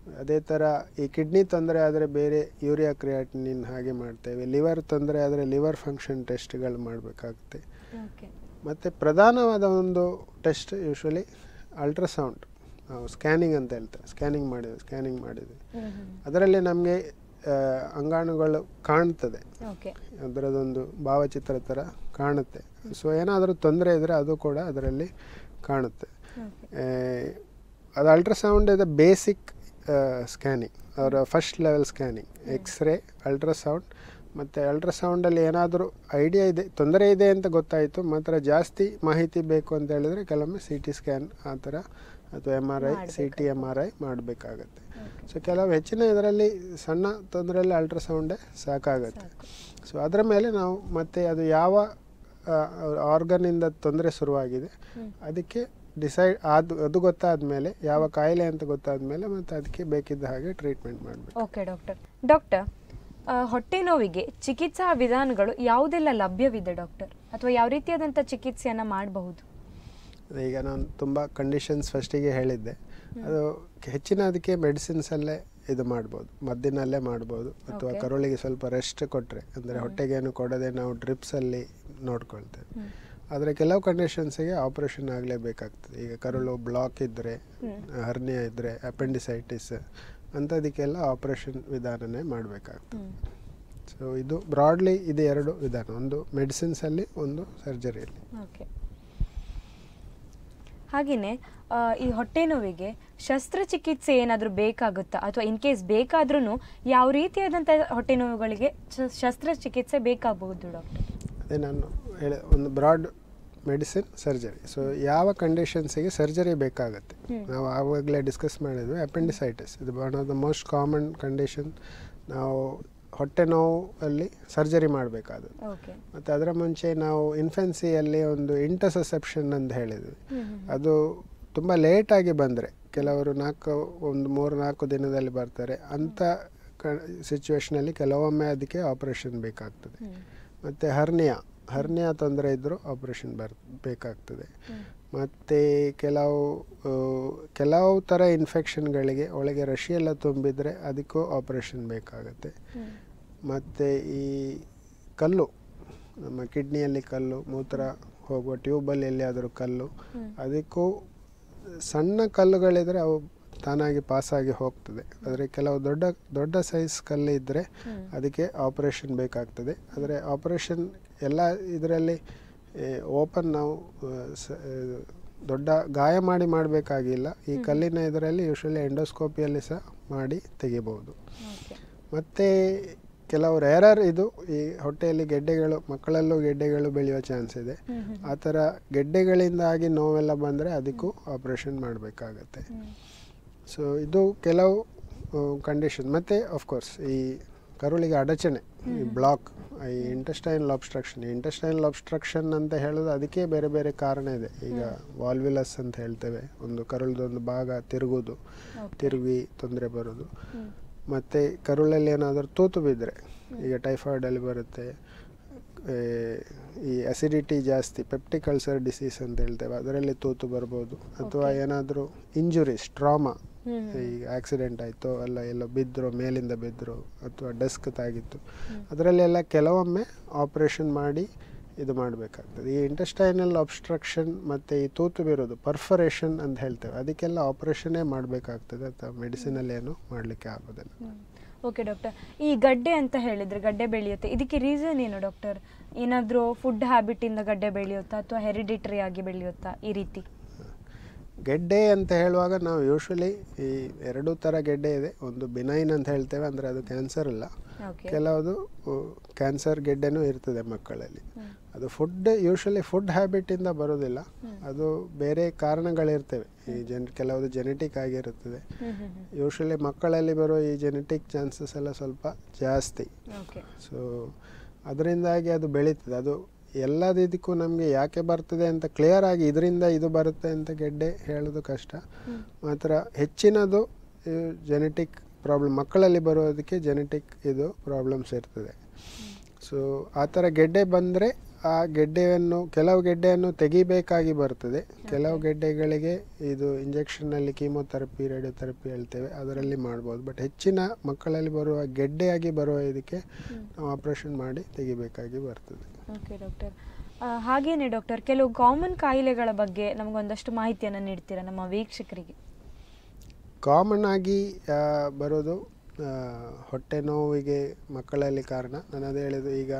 ಅದೇ ಥರ ಈ ಕಿಡ್ನಿ ತೊಂದರೆ ಆದರೆ ಬೇರೆ ಯೂರಿಯಾ ಕ್ರಿಯಾಟಿನಿನ್ ಹಾಗೆ ಮಾಡ್ತೇವೆ ಲಿವರ್ ತೊಂದರೆ ಆದರೆ ಲಿವರ್ ಫಂಕ್ಷನ್ ಟೆಸ್ಟ್ಗಳು ಮಾಡಬೇಕಾಗುತ್ತೆ ಓಕೆ ಮತ್ತು ಪ್ರಧಾನವಾದ ಒಂದು ಟೆಸ್ಟ್ ಯೂಶ್ವಲಿ ಅಲ್ಟ್ರಾಸೌಂಡ್ ನಾವು ಸ್ಕ್ಯಾನಿಂಗ್ ಅಂತ ಹೇಳ್ತೇವೆ ಸ್ಕ್ಯಾನಿಂಗ್ ಮಾಡಿದ್ವಿ ಸ್ಕ್ಯಾನಿಂಗ್ ಮಾಡಿದ್ವಿ ಅದರಲ್ಲಿ ನಮಗೆ ಅಂಗಾಣುಗಳು ಕಾಣ್ತದೆ ಓಕೆ ಅದರದೊಂದು ಭಾವಚಿತ್ರ ಥರ ಕಾಣುತ್ತೆ ಸೊ ಏನಾದರೂ ತೊಂದರೆ ಇದ್ದರೆ ಅದು ಕೂಡ ಅದರಲ್ಲಿ ಕಾಣುತ್ತೆ ಆ, ಅದು ಅಲ್ಟ್ರಾಸೌಂಡ್ ಇದೆ ಬೇಸಿಕ್ ಸ್ಕ್ಯಾನಿಂಗ್ ಅವರ first level scanning X ray ultrasound ಮತ್ತು ಅಲ್ಟ್ರಾಸೌಂಡಲ್ಲಿ ಏನಾದರೂ ಐಡಿಯಾ ಇದೆ ತೊಂದರೆ ಇದೆ ಅಂತ ಗೊತ್ತಾಯಿತು ಮಾತ್ರ ಜಾಸ್ತಿ ಮಾಹಿತಿ ಬೇಕು ಅಂತ ಹೇಳಿದರೆ ಕೆಲವೊಮ್ಮೆ ಸಿ ಟಿ ಸ್ಕ್ಯಾನ್ ಆ ಥರ ಅಥವಾ M R I C T M R I ಮಾಡಬೇಕಾಗತ್ತೆ ಸೊ ಕೆಲವು ಹೆಚ್ಚಿನ ಇದರಲ್ಲಿ ಸಣ್ಣ ತೊಂದರೆಯಲ್ಲಿ ಅಲ್ಟ್ರಾಸೌಂಡೇ ಸಾಕಾಗುತ್ತೆ ಸೊ ಅದರ ಮೇಲೆ ನಾವು ಮತ್ತೆ ಅದು ಯಾವ ಆರ್ಗನ್ನಿಂದ ತೊಂದರೆ ಶುರುವಾಗಿದೆ ಅದಕ್ಕೆ ಡಿಸೈಡ್ ಅದು ಅದು ಗೊತ್ತಾದ ಮೇಲೆ ಯಾವ ಕಾಯಿಲೆ ಅಂತ ಗೊತ್ತಾದ ಮೇಲೆ ಮತ್ತು ಅದಕ್ಕೆ ಬೇಕಿದ್ದ ಹಾಗೆ ಟ್ರೀಟ್ಮೆಂಟ್ ಮಾಡಬೇಕು ಓಕೆ ಡಾಕ್ಟರ್ ಡಾಕ್ಟರ್ ಆ, ಹೊಟ್ಟೆ ನೋವಿಗೆ ಚಿಕಿತ್ಸಾ ವಿಧಾನಗಳು ಯಾವುದೆಲ್ಲ ಲಭ್ಯವಿದೆ ಡಾಕ್ಟರ್ ಅಥವಾ ಯಾವ ರೀತಿಯಾದಂಥ ಚಿಕಿತ್ಸೆಯನ್ನು ಮಾಡಬಹುದು ಈಗ ನಾನು ತುಂಬ ಕಂಡೀಷನ್ಸ್ ಫಸ್ಟಿಗೆ ಹೇಳಿದ್ದೆ ಅದು ಹೆಚ್ಚಿನ ಅದಕ್ಕೆ ಮೆಡಿಸಿನ್ಸಲ್ಲೇ ಇದು ಮಾಡ್ಬೋದು ಮದ್ದಿನಲ್ಲೇ ಮಾಡ್ಬೋದು ಅಥವಾ Okay. ಕರುಳಿಗೆ ಸ್ವಲ್ಪ ರೆಸ್ಟ್ ಕೊಟ್ಟರೆ ಅಂದರೆ ಹೊಟ್ಟೆಗೇನು ಕೊಡದೆ ನಾವು ಡ್ರಿಪ್ಸಲ್ಲಿ ನೋಡ್ಕೊಳ್ತೇವೆ ಆದರೆ ಕೆಲವು ಕಂಡೀಷನ್ಸಿಗೆ ಆಪರೇಷನ್ ಆಗಲೇಬೇಕಾಗ್ತದೆ ಈಗ ಕರುಳು ಬ್ಲಾಕ್ ಇದ್ದರೆ ಹರ್ನಿಯ ಇದ್ದರೆ ಅಪೆಂಡಿಸೈಟಿಸ್ ಅಂಥದಕ್ಕೆಲ್ಲ ಆಪರೇಷನ್ ವಿಧಾನನೇ ಮಾಡಬೇಕಾಗ್ತದೆ ಸೊ ಇದು ಬ್ರಾಡ್ಲಿ ಇದು ಎರಡು ವಿಧಾನ ಒಂದು ಮೆಡಿಸಿನ್ಸಲ್ಲಿ ಒಂದು ಸರ್ಜರಿಯಲ್ಲಿ ಓಕೆ ಹಾಗೆಯೇ ಈ ಹೊಟ್ಟೆ ನೋವಿಗೆ ಶಸ್ತ್ರಚಿಕಿತ್ಸೆ ಏನಾದರೂ ಬೇಕಾಗುತ್ತಾ ಅಥವಾ ಇನ್ ಕೇಸ್ ಬೇಕಾದ್ರೂ ಯಾವ ರೀತಿಯಾದಂಥ ಹೊಟ್ಟೆ ನೋವುಗಳಿಗೆ ಶ- ಶಸ್ತ್ರಚಿಕಿತ್ಸೆ ಬೇಕಾಗಬಹುದು ಡಾಕ್ಟರ್ ಅದೇ ನಾನು ಹೇಳ ಒಂದು ಬ್ರಾಡ್ ಮೆಡಿಸಿನ್ ಸರ್ಜರಿ ಸೊ ಯಾವ ಕಂಡೀಷನ್ಸಿಗೆ ಸರ್ಜರಿ ಬೇಕಾಗುತ್ತೆ ನಾವು ಆವಾಗಲೇ ಡಿಸ್ಕಸ್ ಮಾಡಿದ್ವಿ ಅಪೆಂಡಿಸೈಟಿಸ್ ಇದು one of the most common condition ನಾವು ಹೊಟ್ಟೆ ನೋವು ಅಲ್ಲಿ ಸರ್ಜರಿ ಮಾಡಬೇಕಾದದ್ದು ಓಕೆ ಮತ್ತು ಅದರ ಮುಂಚೆ ನಾವು ಇನ್ಫೆನ್ಸಿಯಲ್ಲಿ ಒಂದು ಇಂಟರ್ಸೆಪ್ಷನ್ ಅಂತ ಹೇಳಿದ್ವಿ ಅದು ತುಂಬ ಲೇಟಾಗಿ ಬಂದರೆ ಕೆಲವರು ನಾಲ್ಕು ಒಂದು ಮೂರು ನಾಲ್ಕು ದಿನದಲ್ಲಿ ಬರ್ತಾರೆ ಅಂಥ ಕ ಸಿಚುವೇಷನಲ್ಲಿ ಕೆಲವೊಮ್ಮೆ ಅದಕ್ಕೆ ಆಪರೇಷನ್ ಬೇಕಾಗ್ತದೆ ಮತ್ತು ಹರ್ನಿಯಾ ಹರ್ನಿಯಾ ತೊಂದರೆ ಇದ್ದರೂ ಆಪರೇಷನ್ ಬರ್ ಬೇಕಾಗ್ತದೆ ಮತ್ತು ಕೆಲವು ಆ, ಕೆಲವು ಥರ ಇನ್ಫೆಕ್ಷನ್ಗಳಿಗೆ ಒಳಗೆ ರಶಿ ಎಲ್ಲ ತುಂಬಿದರೆ ಅದಕ್ಕೂ ಆಪರೇಷನ್ ಬೇಕಾಗುತ್ತೆ ಮತ್ತು ಈ ಕಲ್ಲು ನಮ್ಮ ಕಿಡ್ನಿಯಲ್ಲಿ ಕಲ್ಲು ಮೂತ್ರ ಹೋಗುವ ಟ್ಯೂಬಲ್ಲಿ ಎಲ್ಲಿಯಾದರೂ ಕಲ್ಲು ಅದಕ್ಕೂ ಸಣ್ಣ ಕಲ್ಲುಗಳಿದ್ರೆ ಅವು ತಾನಾಗಿ ಪಾಸಾಗಿ ಹೋಗ್ತದೆ ಆದರೆ ಕೆಲವು ದೊಡ್ಡ ದೊಡ್ಡ ಸೈಜ್ ಕಲ್ಲು ಇದ್ದರೆ ಅದಕ್ಕೆ ಆಪರೇಷನ್ ಬೇಕಾಗ್ತದೆ ಆದರೆ ಆಪರೇಷನ್ ಎಲ್ಲ ಇದರಲ್ಲಿ ಓಪನ್ ನಾವು ಆ, ಸ- ಆ, ದೊಡ್ಡ ಗಾಯ ಮಾಡಿ ಮಾಡಬೇಕಾಗಿಲ್ಲ ಈ ಕಲ್ಲಿನ ಇದರಲ್ಲಿ ಯೂಶ್ವಲಿ ಎಂಡೋಸ್ಕೋಪಿಯಲ್ಲಿ ಸಹ ಮಾಡಿ ತೆಗಿಬೋದು ಓಕೆ ಮತ್ತು ಕೆಲವು ರೇರರ್ ಇದು ಈ ಹೊಟ್ಟೆಯಲ್ಲಿ ಗೆಡ್ಡೆಗಳು ಮಕ್ಕಳಲ್ಲೂ ಗೆಡ್ಡೆಗಳು ಬೆಳೆಯುವ ಚಾನ್ಸ್ ಇದೆ ಆ ಥರ ಗೆಡ್ಡೆಗಳಿಂದಾಗಿ ನೋವೆಲ್ಲ ಬಂದರೆ ಅದಕ್ಕೂ ಆಪ್ರೇಷನ್ ಮಾಡಬೇಕಾಗತ್ತೆ ಸೊ ಇದು ಕೆಲವು ಕಂಡೀಷನ್ ಮತ್ತು ಅಫ್ಕೋರ್ಸ್ ಈ ಕರುಳಿಗೆ ಅಡಚಣೆ ಈ ಬ್ಲಾಕ್ ಈ ಇಂಟೆಸ್ಟೈನಲ್ ಅಬ್ಸ್ಟ್ರಕ್ಷನ್ ಇಂಟೆಸ್ಟೈನಲ್ ಅಬ್ಸ್ಟ್ರಕ್ಷನ್ ಅಂತ ಹೇಳೋದು ಅದಕ್ಕೆ ಬೇರೆ ಬೇರೆ ಕಾರಣ ಇದೆ ಈಗ ವಾಲ್ವಿಲಸ್ ಅಂತ ಹೇಳ್ತೇವೆ ಒಂದು ಕರುಳದೊಂದು ಭಾಗ ತಿರುಗೋದು ತಿರುಗಿ ತೊಂದರೆ ಬರೋದು ಮತ್ತು ಕರುಳಲ್ಲಿ ಏನಾದರೂ ತೂತು ಬಿದ್ದರೆ ಈಗ ಟೈಫಾಯ್ಡಲ್ಲಿ ಬರುತ್ತೆ ಏ, ಈ ಅಸಿಡಿಟಿ ಜಾಸ್ತಿ ಪೆಪ್ಟಿಕ್ ಅಲ್ಸರ್ ಡಿಸೀಸ್ ಅಂತ ಹೇಳ್ತೇವೆ ಅದರಲ್ಲಿ ತೂತು ಬರ್ಬೋದು ಅಥವಾ ಏನಾದರೂ ಇಂಜುರೀಸ್ ಟ್ರಾಮಾ ಈಗ ಆಕ್ಸಿಡೆಂಟ್ ಆಯಿತು ಅಲ್ಲ ಎಲ್ಲೋ ಬಿದ್ದರು ಮೇಲಿಂದ ಬಿದ್ದರು ಅಥವಾ ಡೆಸ್ಕ್ ತಾಗಿತ್ತು ಅದರಲ್ಲೆಲ್ಲ ಕೆಲವೊಮ್ಮೆ ಆಪ್ರೇಷನ್ ಮಾಡಿ ಇದು ಮಾಡಬೇಕಾಗ್ತದೆ ಈ ಇಂಟೆಸ್ಟೈನಲ್ ಅಬ್ಸ್ಟ್ರಕ್ಷನ್ ಮತ್ತು ಈ ತೂತು ಬಿರೋದು ಪರ್ಫರೇಷನ್ ಅಂತ ಹೇಳ್ತೇವೆ ಅದಕ್ಕೆಲ್ಲ ಆಪ್ರೇಷನ್ನೇ ಮಾಡಬೇಕಾಗ್ತದೆ ಅಥವಾ ಮೆಡಿಸಿನಲ್ಲಿ ಏನು ಮಾಡಲಿಕ್ಕೆ ಆಗೋದಿಲ್ಲ ಓಕೆ ಡಾಕ್ಟರ್ ಈ ಗಡ್ಡೆ ಅಂತ ಹೇಳಿದ್ರೆ ಗಡ್ಡೆ ಬೆಳೆಯುತ್ತೆ ಇದಕ್ಕೆ ರೀಸನ್ ಏನು ಡಾಕ್ಟರ್ ಏನಾದರೂ ಫುಡ್ ಹ್ಯಾಬಿಟಿಂದ ಗಡ್ಡೆ ಬೆಳೆಯುತ್ತಾ ಅಥವಾ ಹೆರಿಡಿಟರಿ ಆಗಿ ಬೆಳೆಯುತ್ತಾ ಈ ರೀತಿ ಗೆಡ್ಡೆ ಅಂತ ಹೇಳುವಾಗ ನಾವು ಯೂಶ್ವಲಿ ಈ ಎರಡೂ ಥರ ಗೆಡ್ಡೆ ಇದೆ ಒಂದು ಬಿನೈನ್ ಅಂತ ಹೇಳ್ತೇವೆ ಅಂದರೆ ಅದು ಕ್ಯಾನ್ಸರ್ ಅಲ್ಲ ಓಕೆ ಕೆಲವುದು ಕ್ಯಾನ್ಸರ್ ಗೆಡ್ಡೆನೂ ಇರ್ತದೆ ಮಕ್ಕಳಲ್ಲಿ ಅದು ಫುಡ್ ಯೂಶ್ವಲಿ ಫುಡ್ ಹ್ಯಾಬಿಟಿಂದ ಬರೋದಿಲ್ಲ ಅದು ಬೇರೆ ಕಾರಣಗಳಿರ್ತವೆ ಈ ಜನ್ ಕೆಲವುದು ಜೆನೆಟಿಕ್ ಆಗಿರುತ್ತದೆ ಯೂಶ್ವಲಿ ಮಕ್ಕಳಲ್ಲಿ ಬರೋ ಈ ಜೆನೆಟಿಕ್ ಚಾನ್ಸಸ್ ಎಲ್ಲ ಸ್ವಲ್ಪ ಜಾಸ್ತಿ ಓಕೆ ಸೊ ಅದರಿಂದಾಗಿ ಅದು ಬೆಳೀತದೆ ಅದು ಎಲ್ಲದಕ್ಕೂ ನಮಗೆ ಯಾಕೆ ಬರ್ತದೆ ಅಂತ ಕ್ಲಿಯರ್ ಆಗಿ ಇದರಿಂದ ಇದು ಬರುತ್ತೆ ಅಂತ ಗೆಡ್ಡೆ ಹೇಳೋದು ಕಷ್ಟ ಮಾತ್ರ ಹೆಚ್ಚಿನದು ಜೆನೆಟಿಕ್ ಪ್ರಾಬ್ಲಮ್ ಮಕ್ಕಳಲ್ಲಿ ಬರೋದಕ್ಕೆ ಜೆನೆಟಿಕ್ ಇದು ಪ್ರಾಬ್ಲಮ್ಸ್ ಇರ್ತದೆ ಸೊ ಆ ಥರ ಗೆಡ್ಡೆ ಬಂದರೆ ಆ ಗೆಡ್ಡೆಯನ್ನು ಕೆಲವು ಗೆಡ್ಡೆಯನ್ನು ತೆಗಿಬೇಕಾಗಿ ಬರ್ತದೆ ಕೆಲವು ಗೆಡ್ಡೆಗಳಿಗೆ ಇದು ಇಂಜೆಕ್ಷನ್ನಲ್ಲಿ ಕೀಮೋಥೆರಪಿ ರೇಡಿಯೋಥೆರಪಿ ಹೇಳ್ತೇವೆ ಅದರಲ್ಲಿ ಮಾಡ್ಬೋದು ಬಟ್ ಹೆಚ್ಚಿನ ಮಕ್ಕಳಲ್ಲಿ ಬರುವ ಗೆಡ್ಡೆಯಾಗಿ ಬರುವ ಇದಕ್ಕೆ ನಾವು ಆಪ್ರೇಷನ್ ಮಾಡಿ ತೆಗಿಬೇಕಾಗಿ ಬರ್ತದೆ ಓಕೆ ಡಾಕ್ಟರ್ ಹಾಗೇನೆ ಡಾಕ್ಟರ್ ಕೆಲವು ಕಾಮನ್ ಕಾಯಿಲೆಗಳ ಬಗ್ಗೆ ನಮಗೊಂದಷ್ಟು ಮಾಹಿತಿಯನ್ನು ನೀಡ್ತೀರಾ ನಮ್ಮ ವೀಕ್ಷಕರಿಗೆ ಕಾಮನ್ ಆಗಿ ಆ, ಬರೋದು ಆ, ಹೊಟ್ಟೆ ನೋವಿಗೆ ಮಕ್ಕಳಲ್ಲಿ ಕಾರಣ ನಾನು ಅದೇ ಹೇಳಿದ್ದು ಈಗ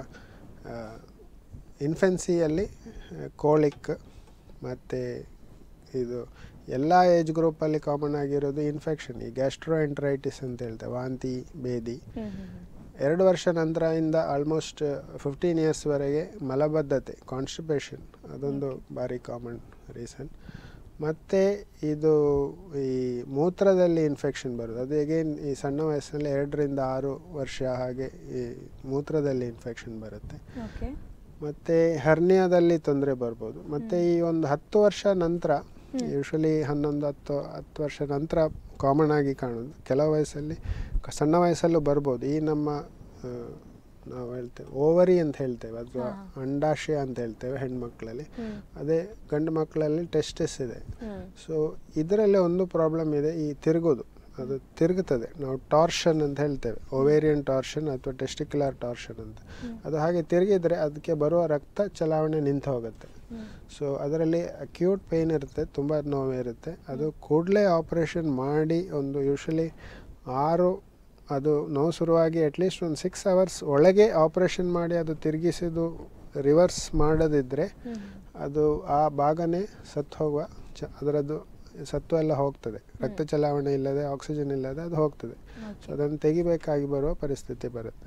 ಇನ್ಫೆನ್ಸಿಯಲ್ಲಿ ಕೋಳಿಕ್ ಮತ್ತು ಇದು ಎಲ್ಲ ಏಜ್ ಗ್ರೂಪಲ್ಲಿ ಕಾಮನ್ ಆಗಿರೋದು ಇನ್ಫೆಕ್ಷನ್ ಈ ಗ್ಯಾಸ್ಟ್ರೋ ಎಂಟ್ರೈಟಿಸ್ ಅಂತ ಹೇಳ್ತೇವೆ ವಾಂತಿ ಬೇದಿ ಎರಡು ವರ್ಷ ನಂತರದಿಂದ ಆಲ್ಮೋಸ್ಟ್ ಫಿಫ್ಟೀನ್ ಇಯರ್ಸ್ವರೆಗೆ ಮಲಬದ್ಧತೆ ಕಾನ್ಸ್ಟಿಪೇಷನ್ ಅದೊಂದು ಭಾರಿ ಕಾಮನ್ ರೀಸನ್ ಮತ್ತು ಇದು ಈ ಮೂತ್ರದಲ್ಲಿ ಇನ್ಫೆಕ್ಷನ್ ಬರೋದು ಅದು ಹೇಗೇನು ಈ ಸಣ್ಣ ವಯಸ್ಸಿನಲ್ಲಿ ಎರಡರಿಂದ ಆರು ವರ್ಷ ಹಾಗೆ ಈ ಮೂತ್ರದಲ್ಲಿ ಇನ್ಫೆಕ್ಷನ್ ಬರುತ್ತೆ ಓಕೆ ಮತ್ತು ಹರ್ನಿಯಾದಲ್ಲಿ ತೊಂದರೆ ಬರ್ಬೋದು ಮತ್ತು ಈ ಒಂದು ಹತ್ತು ವರ್ಷ ನಂತರ ಯೂಶ್ವಲಿ ಹನ್ನೊಂದು ಹತ್ತು ಹತ್ತು ವರ್ಷ ನಂತರ ಕಾಮನ್ ಆಗಿ ಕಾಣೋದು ಕೆಲವು ವಯಸ್ಸಲ್ಲಿ ಕ- ಸಣ್ಣ ವಯಸ್ಸಲ್ಲೂ ಬರ್ಬೋದು ಈ ನಮ್ಮ ಆ, ನಾವು ಹೇಳ್ತೇವೆ ಓವರಿ ಅಂತ ಹೇಳ್ತೇವೆ ಅಥವಾ ಅಂಡಾಶಯ ಅಂತ ಹೇಳ್ತೇವೆ ಹೆಣ್ಮಕ್ಳಲ್ಲಿ ಅದೇ ಗಂಡು ಮಕ್ಕಳಲ್ಲಿ ಟೆಸ್ಟಿಸ್ ಇದೆ ಸೊ ಇದರಲ್ಲಿ ಒಂದು ಪ್ರಾಬ್ಲಮ್ ಇದೆ ಈ ತಿರುಗೋದು ಅದು ತಿರುಗುತ್ತದೆ ನಾವು ಟಾರ್ಷನ್ ಅಂತ ಹೇಳ್ತೇವೆ ಒವೇರಿಯನ್ ಟಾರ್ಷನ್ ಅಥವಾ ಟೆಸ್ಟಿಕ್ಯುಲರ್ ಟಾರ್ಷನ್ ಅಂತ ಅದು ಹಾಗೆ ತಿರುಗಿದ್ರೆ ಅದಕ್ಕೆ ಬರುವ ರಕ್ತ ಚಲಾವಣೆ ನಿಂತು ಹೋಗುತ್ತೆ ಸೊ ಅದರಲ್ಲಿ ಅಕ್ಯೂಟ್ ಪೇಯ್ನ್ ಇರುತ್ತೆ ತುಂಬ ನೋವು ಇರುತ್ತೆ ಅದು ಕೂಡಲೇ ಆಪ್ರೇಷನ್ ಮಾಡಿ ಒಂದು ಯೂಶ್ವಲಿ ಆರು ಅದು ನೋವು ಶುರುವಾಗಿ ಅಟ್ಲೀಸ್ಟ್ ಒಂದು ಸಿಕ್ಸ್ ಅವರ್ಸ್ ಒಳಗೆ ಆಪ್ರೇಷನ್ ಮಾಡಿ ಅದು ತಿರುಗಿಸಿದು ರಿವರ್ಸ್ ಮಾಡದಿದ್ದರೆ ಅದು ಆ ಭಾಗನೇ ಸತ್ತು ಹೋಗುವ ಚ ಅದರದ್ದು ಸತ್ತು ಎಲ್ಲ ಹೋಗ್ತದೆ ರಕ್ತ ಚಲಾವಣೆ ಇಲ್ಲದೆ ಆಕ್ಸಿಜನ್ ಇಲ್ಲದೆ ಅದು ಹೋಗ್ತದೆ ಸೊ ಅದನ್ನು ತೆಗಿಬೇಕಾಗಿ ಬರುವ ಪರಿಸ್ಥಿತಿ ಬರುತ್ತೆ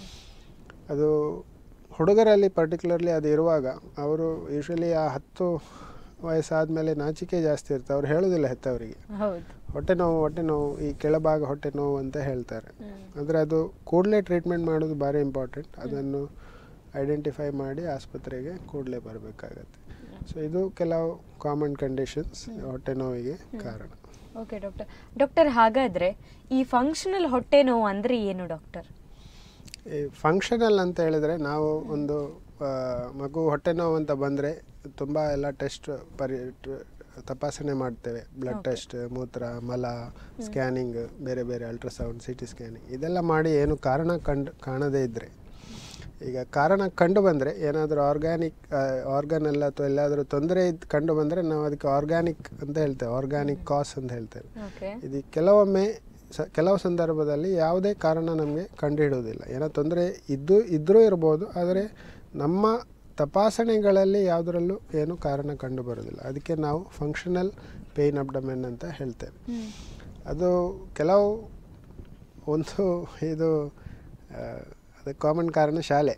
ಅದು ಹುಡುಗರಲ್ಲಿ ಪರ್ಟಿಕ್ಯುಲರ್ಲಿ ಅದು ಇರುವಾಗ ಅವರು ಯೂಶ್ವಲಿ ಆ ಹತ್ತು ವಯಸ್ಸಾದಮೇಲೆ ನಾಚಿಕೆ ಜಾಸ್ತಿ ಇರುತ್ತೆ ಅವ್ರು ಹೇಳೋದಿಲ್ಲ ಹೆತ್ತವರಿಗೆ ಹೌದು ಹೊಟ್ಟೆ ನೋವು ಹೊಟ್ಟೆ ನೋವು ಈ ಕೆಳಭಾಗ ಹೊಟ್ಟೆ ನೋವು ಅಂತ ಹೇಳ್ತಾರೆ ಅಂದರೆ ಅದು ಕೂಡಲೇ ಟ್ರೀಟ್ಮೆಂಟ್ ಮಾಡೋದು ಭಾರಿ ಇಂಪಾರ್ಟೆಂಟ್ ಅದನ್ನು ಐಡೆಂಟಿಫೈ ಮಾಡಿ ಆಸ್ಪತ್ರೆಗೆ ಕೂಡಲೇ ಬರಬೇಕಾಗತ್ತೆ ಸೊ ಇದು ಕೆಲವು ಕಾಮನ್ ಕಂಡೀಷನ್ಸ್ ಹೊಟ್ಟೆ ನೋವಿಗೆ ಕಾರಣ ಓಕೆ ಡಾಕ್ಟರ್ ಡಾಕ್ಟರ್ ಹಾಗಾದ್ರೆ ಈ ಫಂಕ್ಷನಲ್ ಹೊಟ್ಟೆ ನೋವು ಅಂದ್ರೆ ಏನು ಡಾಕ್ಟರ್ ಈ ಫಂಕ್ಷನಲ್ ಅಂತ ಹೇಳಿದರೆ ನಾವು ಒಂದು ಆ, ಮಗು ಹೊಟ್ಟೆ ನೋವು ಅಂತ ಬಂದರೆ ತುಂಬ ಎಲ್ಲ ಟೆಸ್ಟ್ ಪರಿ ಟ- ತಪಾಸಣೆ ಮಾಡ್ತೇವೆ ಬ್ಲಡ್ ಟೆಸ್ಟ್ ಮೂತ್ರ ಮಲ ಸ್ಕ್ಯಾನಿಂಗ್ ಬೇರೆ ಬೇರೆ ಅಲ್ಟ್ರಾಸೌಂಡ್ ಸಿ ಟಿ ಸ್ಕ್ಯಾನಿಂಗ್ ಇದೆಲ್ಲ ಮಾಡಿ ಏನು ಕಾರಣ ಕಂಡು ಕಾಣದೇ ಇದ್ದರೆ ಈಗ ಕಾರಣ ಕಂಡು ಬಂದರೆ ಏನಾದರೂ ಆರ್ಗ್ಯಾನಿಕ್ ಆರ್ಗನ್ ಎಲ್ಲ ಅಥವಾ ಎಲ್ಲಾದರೂ ತೊಂದರೆ ಇದ್ದು ಕಂಡು ಬಂದರೆ ನಾವು ಅದಕ್ಕೆ ಆರ್ಗ್ಯಾನಿಕ್ ಅಂತ ಹೇಳ್ತೇವೆ ಆರ್ಗ್ಯಾನಿಕ್ ಕಾಸ್ ಅಂತ ಹೇಳ್ತೇವೆ ಓಕೆ ಇದು ಕೆಲವೊಮ್ಮೆ ಸ ಕೆಲವು ಸಂದರ್ಭದಲ್ಲಿ ಯಾವುದೇ ಕಾರಣ ನಮಗೆ ಕಂಡುಹಿಡುವುದಿಲ್ಲ ಏನೋ ತೊಂದರೆ ಇದ್ದು ಇದ್ದರೂ ಇರ್ಬೋದು ಆದರೆ ನಮ್ಮ ತಪಾಸಣೆಗಳಲ್ಲಿ ಯಾವುದರಲ್ಲೂ ಏನು ಕಾರಣ ಕಂಡು ಬರೋದಿಲ್ಲ ಅದಕ್ಕೆ ನಾವು ಫಂಕ್ಷನಲ್ ಪೇಯ್ನ್ ಅಬ್ಡಮೆನ್ ಅಂತ ಹೇಳ್ತೇವೆ ಅದು ಕೆಲವು ಒಂದು ಇದು ಆ, ಅದಕ್ಕೆ ಕಾಮನ್ ಕಾರಣ ಶಾಲೆ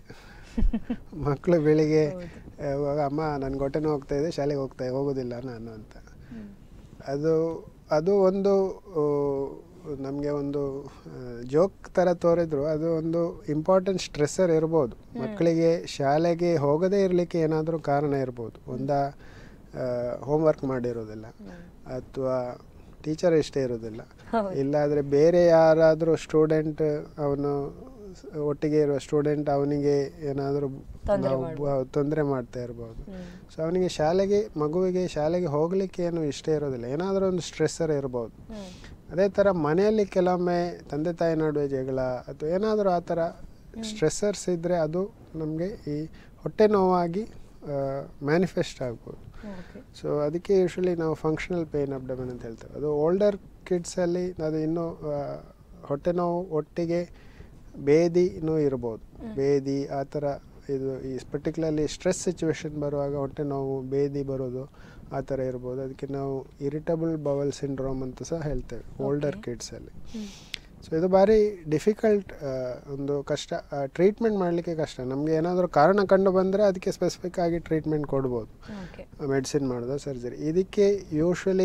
ಮಕ್ಕಳು ಬೆಳಿಗ್ಗೆ ಆ, ಇವಾಗ ಅಮ್ಮ ನನಗೆ ಹೊಟ್ಟೆ ನೋವು ಹೋಗ್ತಾ ಇದೆ ಶಾಲೆಗೆ ಹೋಗ್ತಾ ಹೋಗೋದಿಲ್ಲ ನಾನು ಅಂತ ಅದು ಅದು ಒಂದು ನಮಗೆ ಒಂದು ಜೋಕ್ ಥರ ತೋರಿದ್ರು ಅದು ಒಂದು ಇಂಪಾರ್ಟೆಂಟ್ ಸ್ಟ್ರೆಸ್ಸರ್ ಇರ್ಬೋದು ಮಕ್ಕಳಿಗೆ ಶಾಲೆಗೆ ಹೋಗದೇ ಇರಲಿಕ್ಕೆ ಏನಾದರೂ ಕಾರಣ ಇರ್ಬೋದು ಒಂದ ಹೋಮ್ವರ್ಕ್ ಮಾಡಿರೋದಿಲ್ಲ ಅಥವಾ ಟೀಚರ್ ಇಷ್ಟೇ ಇರೋದಿಲ್ಲ ಹೌದು. ಇಲ್ಲಾದರೆ ಬೇರೆ ಯಾರಾದರೂ ಸ್ಟೂಡೆಂಟ್ ಅವನು ಸ್- ಒಟ್ಟಿಗೆ ಇರುವ ಸ್ಟೂಡೆಂಟ್ ಅವನಿಗೆ ಏನಾದರೂ ತೊಂದ್ರೆ ನಾವು ತೊಂದರೆ ಮಾಡ್ತಾ ಇರ್ಬೋದು ಸೊ ಅವನಿಗೆ ಶಾಲೆಗೆ ಮಗುವಿಗೆ ಶಾಲೆಗೆ ಹೋಗಲಿಕ್ಕೆ ಏನು ಇಷ್ಟ ಇರೋದಿಲ್ಲ ಏನಾದರೂ ಒಂದು ಸ್ಟ್ರೆಸ್ಸರ್ ಇರ್ಬೋದು ಅದೇ ಥರ ಮನೆಯಲ್ಲಿ ಕೆಲವೊಮ್ಮೆ ತಂದೆ ತಾಯಿ ನಡುವೆ ಜಗಳ ಅಥವಾ ಏನಾದರೂ ಆ ಥರ ಸ್ಟ್ರೆಸ್ಸರ್ಸ್ ಇದ್ದರೆ ಅದು ನಮಗೆ ಈ ಹೊಟ್ಟೆ ನೋವಾಗಿ ಮ್ಯಾನಿಫೆಸ್ಟ್ ಆಗ್ಬೋದು ಓಕೆ ಸೊ ಅದಕ್ಕೆ ಯೂಶ್ವಲಿ ನಾವು ಫಂಕ್ಷನಲ್ ಪೇಯ್ನ್ ಅಬ್ಡಮನ್ ಅಂತ ಹೇಳ್ತೇವೆ ಅದು ಓಲ್ಡರ್ ಕಿಡ್ಸಲ್ಲಿ ಅದು ಇನ್ನೂ ಆ, ಹೊಟ್ಟೆ ನೋವು ಒಟ್ಟಿಗೆ ಬೇದಿನೂ ಇರ್ಬೋದು ಬೇದಿ ಆ ಥರ ಇದು ಈ ಪರ್ಟಿಕ್ಯುಲರ್ಲಿ ಸ್ಟ್ರೆಸ್ ಸಿಚುವೇಶನ್ ಬರುವಾಗ ಹೊಟ್ಟೆ ನೋವು ಬೇದಿ ಬರೋದು ಆ ಥರ ಇರ್ಬೋದು ಅದಕ್ಕೆ ನಾವು ಇರಿಟಬಲ್ ಬವಲ್ ಸಿಂಡ್ರೋಮ್ ಅಂತ ಸಹ ಹೇಳ್ತೇವೆ ಓಲ್ಡರ್ ಕಿಡ್ಸಲ್ಲಿ ಸೊ ಇದು ಭಾರಿ ಡಿಫಿಕಲ್ಟ್ ಒಂದು ಕಷ್ಟ ಟ್ರೀಟ್ಮೆಂಟ್ ಮಾಡಲಿಕ್ಕೆ ಕಷ್ಟ ನಮಗೆ ಏನಾದರೂ ಕಾರಣ ಕಂಡು ಬಂದರೆ ಅದಕ್ಕೆ ಸ್ಪೆಸಿಫಿಕ್ ಆಗಿ ಟ್ರೀಟ್ಮೆಂಟ್ ಕೊಡ್ಬೋದು ಓಕೆ ಮೆಡಿಸಿನ್ ಮಾಡೋದು ಸರ್ಜರಿ ಇದಕ್ಕೆ ಯೂಶ್ವಲಿ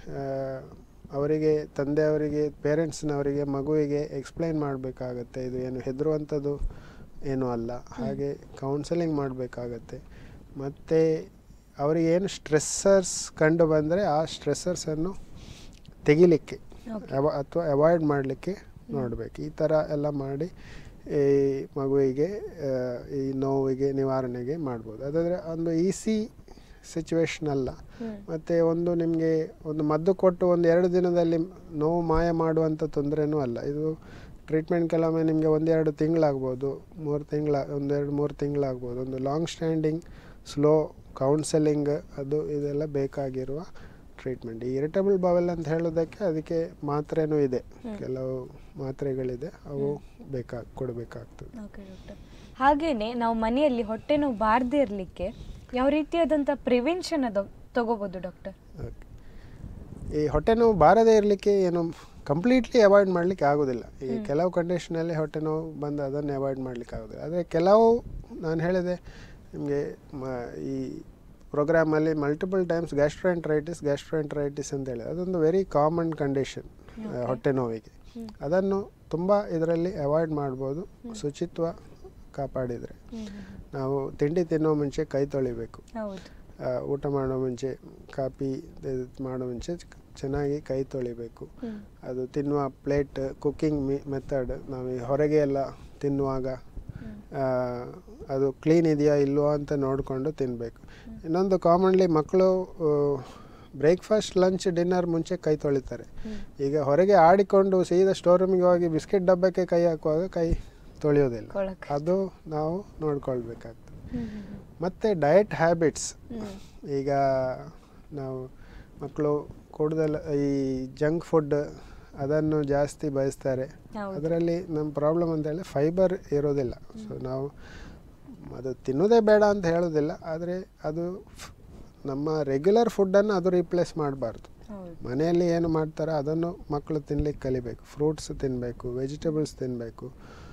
ಅವರಿಗೆ ತಂದೆಯವರಿಗೆ ಪೇರೆಂಟ್ಸ್ನವರಿಗೆ ಮಗುವಿಗೆ ಎಕ್ಸ್ಪ್ಲೈನ್ ಮಾಡಬೇಕಾಗತ್ತೆ ಇದು ಏನು ಹೆದರುವಂಥದ್ದು ಏನೂ ಅಲ್ಲ ಹಾಗೆ ಕೌನ್ಸಲಿಂಗ್ ಮಾಡಬೇಕಾಗತ್ತೆ ಮತ್ತು ಅವರಿಗೆ ಏನು ಸ್ಟ್ರೆಸ್ಸರ್ಸ್ ಕಂಡು ಬಂದರೆ ಆ ಸ್ಟ್ರೆಸ್ಸರ್ಸನ್ನು ತೆಗಿಲಿಕ್ಕೆ Okay. ಅವ ಅಥವಾ ಅವಾಯ್ಡ್ ಮಾಡಲಿಕ್ಕೆ ನೋಡಬೇಕು ಈ ಥರ ಎಲ್ಲ ಮಾಡಿ ಈ ಮಗುವಿಗೆ ಆ, ಈ ನೋವಿಗೆ ನಿವಾರಣೆಗೆ ಮಾಡ್ಬೋದು ಅದಾದರೆ ಒಂದು ಈಸಿ ಸಿಚುವೇಶನ್ ಅಲ್ಲ ಹ್ಮ್. ಮತ್ತು ಒಂದು ನಿಮಗೆ ಒಂದು ಮದ್ದು ಕೊಟ್ಟು ಒಂದು ಎರಡು ದಿನದಲ್ಲಿ ನೋವು ಮಾಯ ಮಾಡುವಂಥ ತೊಂದರೆನೂ ಅಲ್ಲ ಇದು ಟ್ರೀಟ್ಮೆಂಟ್ ಕೆಲವೊಮ್ಮೆ ನಿಮಗೆ ಒಂದೆರಡು ತಿಂಗಳಾಗ್ಬೋದು ಮೂರು ತಿಂಗಳ ಒಂದೆರಡು ಮೂರು ತಿಂಗಳಾಗ್ಬೋದು ಒಂದು ಲಾಂಗ್ ಸ್ಟ್ಯಾಂಡಿಂಗ್ ಸ್ಲೋ ಕೌನ್ಸೆಲಿಂಗ್ ಅದು ಇದೆಲ್ಲ ಬೇಕಾಗಿರುವ ಟ್ರೀಟ್ಮೆಂಟ್ ಈ ಇರಿಟಬಲ್ ಬವೆಲ್ ಅಂತ ಹೇಳೋದಕ್ಕೆ ಅದಕ್ಕೆ ಮಾತ್ರೆನೂ ಇದೆ ಕೆಲವು ಮಾತ್ರೆಗಳಿದೆ ಅವು ಬೇಕಾ ಕೊಡಬೇಕಾಗ್ತದೆ ಓಕೆ ಡಾಕ್ಟರ್ ಹಾಗೇನೆ ನಾವು ಮನೆಯಲ್ಲಿ ಹೊಟ್ಟೆ ನೋವು ಬಾರದೇ ಇರಲಿಕ್ಕೆ ಯಾವ ರೀತಿಯಾದಂಥ ಪ್ರಿವೆನ್ಷನ್ ಅದು ತಗೋಬೋದು ಡಾಕ್ಟರ್ ಓಕೆ ಈ ಹೊಟ್ಟೆ ನೋವು ಬಾರದೇ ಇರಲಿಕ್ಕೆ ಏನು ಕಂಪ್ಲೀಟ್ಲಿ ಅವಾಯ್ಡ್ ಮಾಡಲಿಕ್ಕೆ ಆಗೋದಿಲ್ಲ ಈ ಕೆಲವು ಕಂಡೀಷನಲ್ಲಿ ಹೊಟ್ಟೆ ನೋವು ಬಂದು ಅದನ್ನು ಅವಾಯ್ಡ್ ಮಾಡಲಿಕ್ಕೆ ಆಗೋದಿಲ್ಲ ಆದರೆ ಕೆಲವು ನಾನು ಹೇಳಿದೆ ನಿಮಗೆ ಈ ಪ್ರೋಗ್ರಾಮಲ್ಲಿ ಮಲ್ಟಿಪಲ್ ಟೈಮ್ಸ್ ಗ್ಯಾಸ್ಟ್ರೋಎಂಟ್ರೈಟಿಸ್ ಗ್ಯಾಸ್ಟ್ರೋಎಂಟ್ರೈಟಿಸ್ ಅಂತ ಹೇಳಿ ಅದೊಂದು ವೆರಿ ಕಾಮನ್ ಕಂಡೀಷನ್ ಹೊಟ್ಟೆ ನೋವಿಗೆ ಅದನ್ನು ತುಂಬ ಇದರಲ್ಲಿ ಅವಾಯ್ಡ್ ಮಾಡ್ಬೋದು ಶುಚಿತ್ವ ಕಾಪಾಡಿದರೆ ನಾವು ತಿಂಡಿ ತಿನ್ನೋ ಮುಂಚೆ ಕೈ ತೊಳಿಬೇಕು ಹೌದು ಆ, ಊಟ ಮಾಡೋ ಮುಂಚೆ ಕಾಫಿ ಇದು ಮಾಡೋ ಮುಂಚೆ ಚ- ಚೆನ್ನಾಗಿ ಕೈ ತೊಳಿಬೇಕು ಹ್ಮ್. ಅದು ತಿನ್ನುವ ಪ್ಲೇಟ್ ಕುಕ್ಕಿಂಗ್ ಮಿ ಮೆಥಡ್ ನಾವು ಈ ಹೊರಗೆ ಎಲ್ಲ ತಿನ್ನುವಾಗ ಆ, ಅದು ಕ್ಲೀನ್ ಇದೆಯಾ ಇಲ್ವೋ ಅಂತ ನೋಡಿಕೊಂಡು ತಿನ್ನಬೇಕು ಇನ್ನೊಂದು ಕಾಮನ್ಲಿ ಮಕ್ಕಳು ಬ್ರೇಕ್ಫಾಸ್ಟ್ ಲಂಚ್ ಡಿನ್ನರ್ ಮುಂಚೆ ಕೈ ತೊಳಿತಾರೆ ಈಗ ಹೊರಗೆ ಆಡಿಕೊಂಡು ಸೀದಾ ಸ್ಟೋರ್ ರೂಮಿಗೆ ಹೋಗಿ ಬಿಸ್ಕೆಟ್ ಡಬ್ಬಕ್ಕೆ ಕೈ ಹಾಕುವಾಗ ಕೈ ತೊಳೆಯೋದಿಲ್ಲ ಕೊಳಕ್ಕೆ. ಅದು ನಾವು ನೋಡ್ಕೊಳ್ಬೇಕಾಗ್ತದೆ ಹ್ಮ್, ಹ್ಮ್, ಮತ್ತು ಡಯಟ್ ಹ್ಯಾಬಿಟ್ಸ್ ಹ್ಮ್. ಈಗ ನಾವು ಮಕ್ಕಳು കൂടുതൽ ಈ ಜಂಕ್ ಫುಡ್ ಅದನ್ನು ಜಾಸ್ತಿ ಬಯಸ್ತಾರೆ ಹೌದು. ಅದರಲ್ಲಿ ನಮ್ಮ ಪ್ರಾಬ್ಲಮ್ ಅಂತ ಹೇಳಿ ಫೈಬರ್ ಇರೋದಿಲ್ಲ ಸೊ ನಾವು ಅದು ತಿನ್ನೋದೇ ಬೇಡ ಅಂತ ಹೇಳೋದಿಲ್ಲ ಆದರೆ ಅದು ಫ್- ನಮ್ಮ ರೆಗ್ಯುಲರ್ ಫುಡ್ಡನ್ನು ಅದು ರೀಪ್ಲೇಸ್ ಮಾಡಬಾರ್ದು ಹೌದು ಮನೆಯಲ್ಲಿ ಏನು ಮಾಡ್ತಾರೋ ಅದನ್ನು ಮಕ್ಕಳು ತಿನ್ಲಿಕ್ಕೆ ಕಲಿಬೇಕು ಫ್ರೂಟ್ಸ್ ತಿನ್ನಬೇಕು ವೆಜಿಟೇಬಲ್ಸ್ ತಿನ್ನಬೇಕು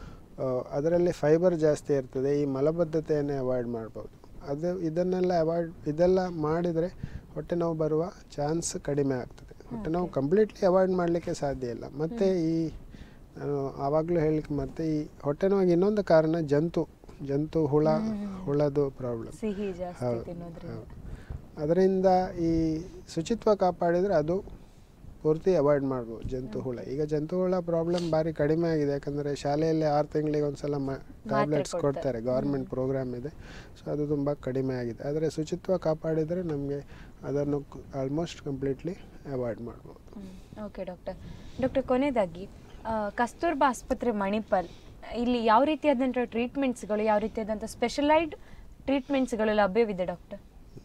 ಅದರಲ್ಲಿ ಫೈಬರ್ ಜಾಸ್ತಿ ಇರ್ತದೆ ಈ ಮಲಬದ್ಧತೆಯನ್ನೇ ಅವಾಯ್ಡ್ ಮಾಡ್ಬೋದು ಅದು ಇದನ್ನೆಲ್ಲ ಅವಾಯ್ಡ್ ಇದೆಲ್ಲ ಮಾಡಿದರೆ ಹೊಟ್ಟೆ ನೋವು ಬರುವ ಚಾನ್ಸ್ ಕಡಿಮೆ ಆಗ್ತದೆ ಹೊಟ್ಟೆ ನೋವು ಕಂಪ್ಲೀಟ್ಲಿ ಅವಾಯ್ಡ್ ಮಾಡಲಿಕ್ಕೆ ಸಾಧ್ಯ ಇಲ್ಲ ಮತ್ತು ಈ ನಾನು ಆವಾಗಲೂ ಹೇಳಲಿಕ್ಕೆ ಮತ್ತೆ ಈ ಹೊಟ್ಟೆ ನೋವಿಗೆ ಇನ್ನೊಂದು ಕಾರಣ ಜಂತು ಜಂತು ಹುಳ ಹುಳದು ಪ್ರಾಬ್ಲಮ್ ಸಿಹಿ ಜಾಸ್ತಿ ಹೌದು, ತಿನ್ನೋದ್ರಿಂದ ಹೌದು. ಅದರಿಂದ ಈ ಶುಚಿತ್ವ ಕಾಪಾಡಿದರೆ ಅದು ಪೂರ್ತಿ ಅವಾಯ್ಡ್ ಮಾಡ್ಬೋದು ಜಂತು ಹುಳ ಈಗ ಜಂತು ಹುಳ ಪ್ರಾಬ್ಲಮ್ ಭಾರಿ ಕಡಿಮೆ ಆಗಿದೆ ಯಾಕಂದರೆ ಶಾಲೆಯಲ್ಲಿ ಆರು ತಿಂಗಳಿಗೆ ಒಂದ್ಸಲ ಮ ಟ್ಯಾಬ್ಲೆಟ್ಸ್ ಕೊಡ್ತಾರೆ. ಕೊಡ್ತಾರೆ ಗೌರ್ಮೆಂಟ್ ಪ್ರೋಗ್ರಾಮ್ ಇದೆ ಸೊ ಅದು ತುಂಬ ಕಡಿಮೆ ಆಗಿದೆ ಆದರೆ ಶುಚಿತ್ವ ಕಾಪಾಡಿದರೆ ನಮಗೆ ಅದನ್ನು ಆಲ್ಮೋಸ್ಟ್ ಕಂಪ್ಲೀಟ್ಲಿ ಅವಾಯ್ಡ್ ಮಾಡ್ಬೋದು ಓಕೆ ಡಾಕ್ಟರ್ ಡಾಕ್ಟರ್ ಕೊನೆಯದಾಗಿ ಆ, ಕಸ್ತೂರ್ಬಾ ಆಸ್ಪತ್ರೆ ಮಣಿಪಾಲ್ ಇಲ್ಲಿ ಯಾವ ರೀತಿಯಾದಂಥ ಟ್ರೀಟ್ಮೆಂಟ್ಸ್ಗಳು ಯಾವ ರೀತಿಯಾದಂಥ ಸ್ಪೆಷಲೈಡ್ ಟ್ರೀಟ್ಮೆಂಟ್ಸ್ಗಳು ಲಭ್ಯವಿದೆ ಡಾಕ್ಟರ್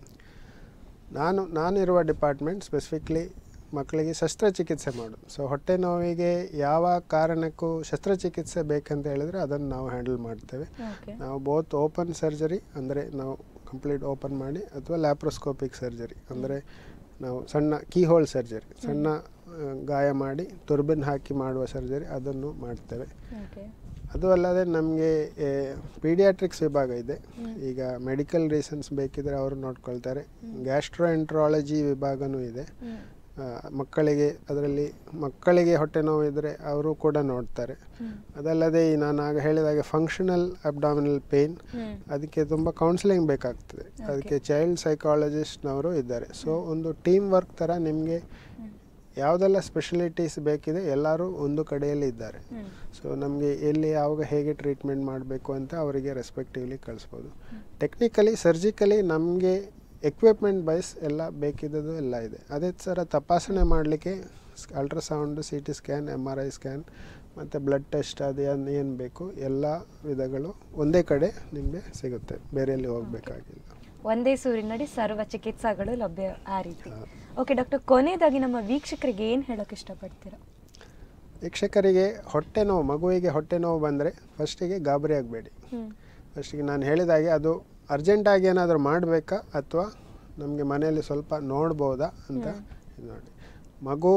ನಾನು ನಾನಿರುವ ಡಿಪಾರ್ಟ್ಮೆಂಟ್ ಸ್ಪೆಸಿಫಿಕ್ಲಿ ಮಕ್ಕಳಿಗೆ ಶಸ್ತ್ರಚಿಕಿತ್ಸೆ ಮಾಡೋದು ಸೊ ಹೊಟ್ಟೆ ನೋವಿಗೆ ಯಾವ ಕಾರಣಕ್ಕೂ ಶಸ್ತ್ರಚಿಕಿತ್ಸೆ ಬೇಕಂತ ಹೇಳಿದರೆ ಅದನ್ನು ನಾವು ಹ್ಯಾಂಡಲ್ ಮಾಡ್ತೇವೆ ಓಕೆ ನಾವು ಬೋತ್ ಓಪನ್ ಸರ್ಜರಿ ಅಂದರೆ ನಾವು ಕಂಪ್ಲೀಟ್ ಓಪನ್ ಮಾಡಿ ಅಥವಾ ಲ್ಯಾಪ್ರೋಸ್ಕೋಪಿಕ್ ಸರ್ಜರಿ ಅಂದರೆ ನಾವು ಸಣ್ಣ ಕೀ ಹೋಲ್ ಸರ್ಜರಿ ಸಣ್ಣ ಆ, ಗಾಯ ಮಾಡಿ ತುರ್ಬಿನ್ ಹಾಕಿ ಮಾಡುವ ಸರ್ಜರಿ ಅದನ್ನು ಮಾಡ್ತೇವೆ ಓಕೆ ಅದು ಅಲ್ಲದೆ ನಮಗೆ ಪೀಡಿಯಾಟ್ರಿಕ್ಸ್ ವಿಭಾಗ ಇದೆ ಈಗ ಮೆಡಿಕಲ್ ರೀಸನ್ಸ್ ಬೇಕಿದ್ರೆ ಅವರು ನೋಡ್ಕೊಳ್ತಾರೆ ಗ್ಯಾಸ್ಟ್ರೋ ಎಂಟ್ರಾಲಜಿ ವಿಭಾಗನೂ ಇದೆ ಆ, ಮಕ್ಕಳಿಗೆ ಅದರಲ್ಲಿ ಮಕ್ಕಳಿಗೆ ಹೊಟ್ಟೆ ನೋವು ಇದ್ದರೆ ಅವರು ಕೂಡ ನೋಡ್ತಾರೆ ಅದಲ್ಲದೆ ಈ ನಾನು ಆಗ ಹೇಳಿದಾಗೆ ಫಂಕ್ಷನಲ್ ಅಬ್ಡಾಮಿನಲ್ ಪೇನ್ ಹ್ಮ್. ಅದಕ್ಕೆ ತುಂಬ ಕೌನ್ಸಿಲಿಂಗ್ ಬೇಕಾಗ್ತದೆ ಅದಕ್ಕೆ ಚೈಲ್ಡ್ ಸೈಕಾಲಜಿಸ್ಟ್ನವರು ಇದ್ದಾರೆ ಸೊ ಒಂದು ಟೀಮ್ ವರ್ಕ್ ಥರ ನಿಮಗೆ ಯಾವುದೆಲ್ಲ ಸ್ಪೆಷಲಿಟೀಸ್ ಬೇಕಿದೆ ಎಲ್ಲರೂ ಒಂದು ಕಡೆಯಲ್ಲಿ ಇದ್ದಾರೆ ಹ್ಮ್. ಸೊ ನಮಗೆ ಎಲ್ಲಿ ಯಾವಾಗ ಹೇಗೆ ಟ್ರೀಟ್ಮೆಂಟ್ ಮಾಡಬೇಕು ಅಂತ ಅವರಿಗೆ ರೆಸ್ಪೆಕ್ಟಿವ್ಲಿ ಕಳಿಸ್ಬೋದು ಟೆಕ್ನಿಕಲಿ ಸರ್ಜಿಕಲಿ ನಮಗೆ ಎಕ್ವಿಪ್ಮೆಂಟ್ ಬೈಸ್ ಎಲ್ಲ ಬೇಕಿದ್ದದು ಎಲ್ಲ ಇದೆ ಅದೇ ಥರ ತಪಾಸಣೆ ಮಾಡಲಿಕ್ಕೆ ultrasound C T scan M R I scan ಮತ್ತು ಬ್ಲಡ್ ಟೆಸ್ಟ್ ಅದು ಏನು ಏನು ಬೇಕು ಎಲ್ಲ ವಿಧಗಳು ಒಂದೇ ಕಡೆ ನಿಮಗೆ ಸಿಗುತ್ತೆ ಬೇರೆ ಎಲ್ಲಿ ಹೋಗಬೇಕಾಗಿಲ್ಲ ಒಂದೇ ಸೂರಿನಡಿ ಸರ್ವ ಚಿಕಿತ್ಸಾಗಳು ಲಭ್ಯ ಆ ರೀತಿ ಓಕೆ ಡಾಕ್ಟರ್ ಕೊನೆಯದಾಗಿ ನಮ್ಮ ವೀಕ್ಷಕರಿಗೆ ಏನು ಹೇಳೋಕೆ ಇಷ್ಟಪಡ್ತೀರಾ ವೀಕ್ಷಕರಿಗೆ ಹೊಟ್ಟೆ ನೋವು ಮಗುವಿಗೆ ಹೊಟ್ಟೆ ನೋವು ಬಂದರೆ ಫಸ್ಟಿಗೆ ಗಾಬರಿ ಆಗಬೇಡಿ ಹ್ಮ್. ಫಸ್ಟಿಗೆ ನಾನು ಹೇಳಿದಾಗೆ ಅದು ಅರ್ಜೆಂಟಾಗಿ ಏನಾದರೂ ಮಾಡಬೇಕಾ ಅಥವಾ ನಮಗೆ ಮನೆಯಲ್ಲಿ ಸ್ವಲ್ಪ ನೋಡ್ಬೋದಾ ಅಂತ ಇದು ನೋಡಿ ಮಗು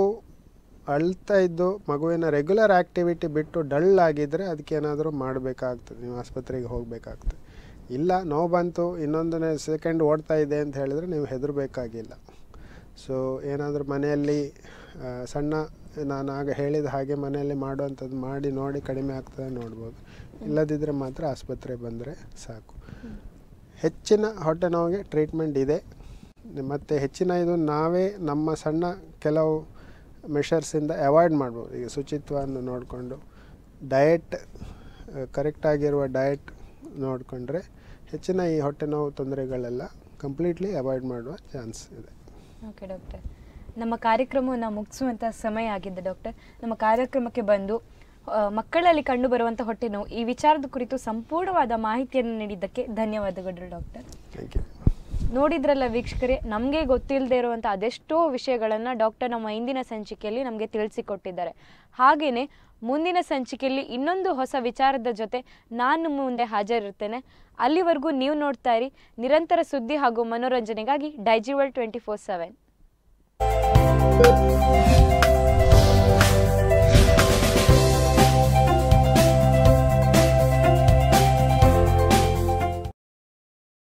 ಅಳ್ತಾ ಇದ್ದು ಮಗುವಿನ ರೆಗ್ಯುಲರ್ ಆ್ಯಕ್ಟಿವಿಟಿ ಬಿಟ್ಟು ಡಲ್ ಆಗಿದ್ದರೆ ಅದಕ್ಕೆ ಏನಾದರೂ ಮಾಡಬೇಕಾಗ್ತದೆ ನೀವು ಆಸ್ಪತ್ರೆಗೆ ಹೋಗಬೇಕಾಗ್ತದೆ ಇಲ್ಲ ನೋವು ಬಂತು ಇನ್ನೊಂದನೇ ಸೆಕೆಂಡ್ ಓಡ್ತಾ ಇದೆ ಅಂತ ಹೇಳಿದರೆ ನೀವು ಹೆದರಬೇಕಾಗಿಲ್ಲ ಸೊ ಏನಾದರೂ ಮನೆಯಲ್ಲಿ ಆ, ಸಣ್ಣ ನಾನು ಆಗ ಹೇಳಿದ ಹಾಗೆ ಮನೆಯಲ್ಲಿ ಮಾಡುವಂಥದ್ದು ಮಾಡಿ ನೋಡಿ ಕಡಿಮೆ ಆಗ್ತದೆ ನೋಡ್ಬೋದು ಇಲ್ಲದಿದ್ದರೆ ಮಾತ್ರ ಆಸ್ಪತ್ರೆ ಬಂದರೆ ಸಾಕು ಹೆಚ್ಚಿನ ಹೊಟ್ಟೆ ನೋವಿಗೆ ಟ್ರೀಟ್ಮೆಂಟ್ ಇದೆ ಮತ್ತು ಹೆಚ್ಚಿನ ಇದು ನಾವೇ ನಮ್ಮ ಸಣ್ಣ ಕೆಲವು ಮೆಷರ್ಸಿಂದ ಅವಾಯ್ಡ್ ಮಾಡ್ಬೋದು ಈಗ ಶುಚಿತ್ವವನ್ನು ನೋಡಿಕೊಂಡು ಡಯಟ್ ಕರೆಕ್ಟಾಗಿರುವ ಡಯಟ್ ನೋಡಿಕೊಂಡ್ರೆ ಹೆಚ್ಚಿನ ಈ ಹೊಟ್ಟೆ ನೋವು ತೊಂದರೆಗಳೆಲ್ಲ ಕಂಪ್ಲೀಟ್ಲಿ ಅವಾಯ್ಡ್ ಮಾಡುವ ಚಾನ್ಸ್ ಇದೆ ಓಕೆ ಡಾಕ್ಟರ್ ನಮ್ಮ ಕಾರ್ಯಕ್ರಮವನ್ನು ಮುಗಿಸುವಂಥ ಸಮಯ ಆಗಿದೆ ಡಾಕ್ಟರ್ ನಮ್ಮ ಕಾರ್ಯಕ್ರಮಕ್ಕೆ ಬಂದು ಆ, ಮಕ್ಕಳಲ್ಲಿ ಕಂಡುಬರುವಂಥ ಹೊಟ್ಟೆ ನೋವು ಈ ವಿಚಾರದ ಕುರಿತು ಸಂಪೂರ್ಣವಾದ ಮಾಹಿತಿಯನ್ನು ನೀಡಿದ್ದಕ್ಕೆ ಧನ್ಯವಾದಗಳು ಡಾಕ್ಟರ್ ಥ್ಯಾಂಕ್ ಯು ನೋಡಿದ್ರಲ್ಲ ವೀಕ್ಷಕರೇ ನಮಗೆ ಗೊತ್ತಿಲ್ಲದೆ ಇರುವಂಥ ಅದೆಷ್ಟೋ ವಿಷಯಗಳನ್ನು ಡಾಕ್ಟರ್ ನಮ್ಮ ಇಂದಿನ ಸಂಚಿಕೆಯಲ್ಲಿ ನಮಗೆ ತಿಳಿಸಿಕೊಟ್ಟಿದ್ದಾರೆ ಹಾಗೆಯೇ ಮುಂದಿನ ಸಂಚಿಕೆಯಲ್ಲಿ ಇನ್ನೊಂದು ಹೊಸ ವಿಚಾರದ ಜೊತೆ ನಾನು ಮುಂದೆ ಹಾಜರಿರ್ತೇನೆ ಅಲ್ಲಿವರೆಗೂ ನೀವು ನೋಡ್ತಾ ಇರಿ ನಿರಂತರ ಸುದ್ದಿ ಹಾಗೂ ಮನೋರಂಜನೆಗಾಗಿ ಡೈಜಿವಲ್ ಟ್ವೆಂಟಿ ಫೋರ್ ಸೆವೆನ್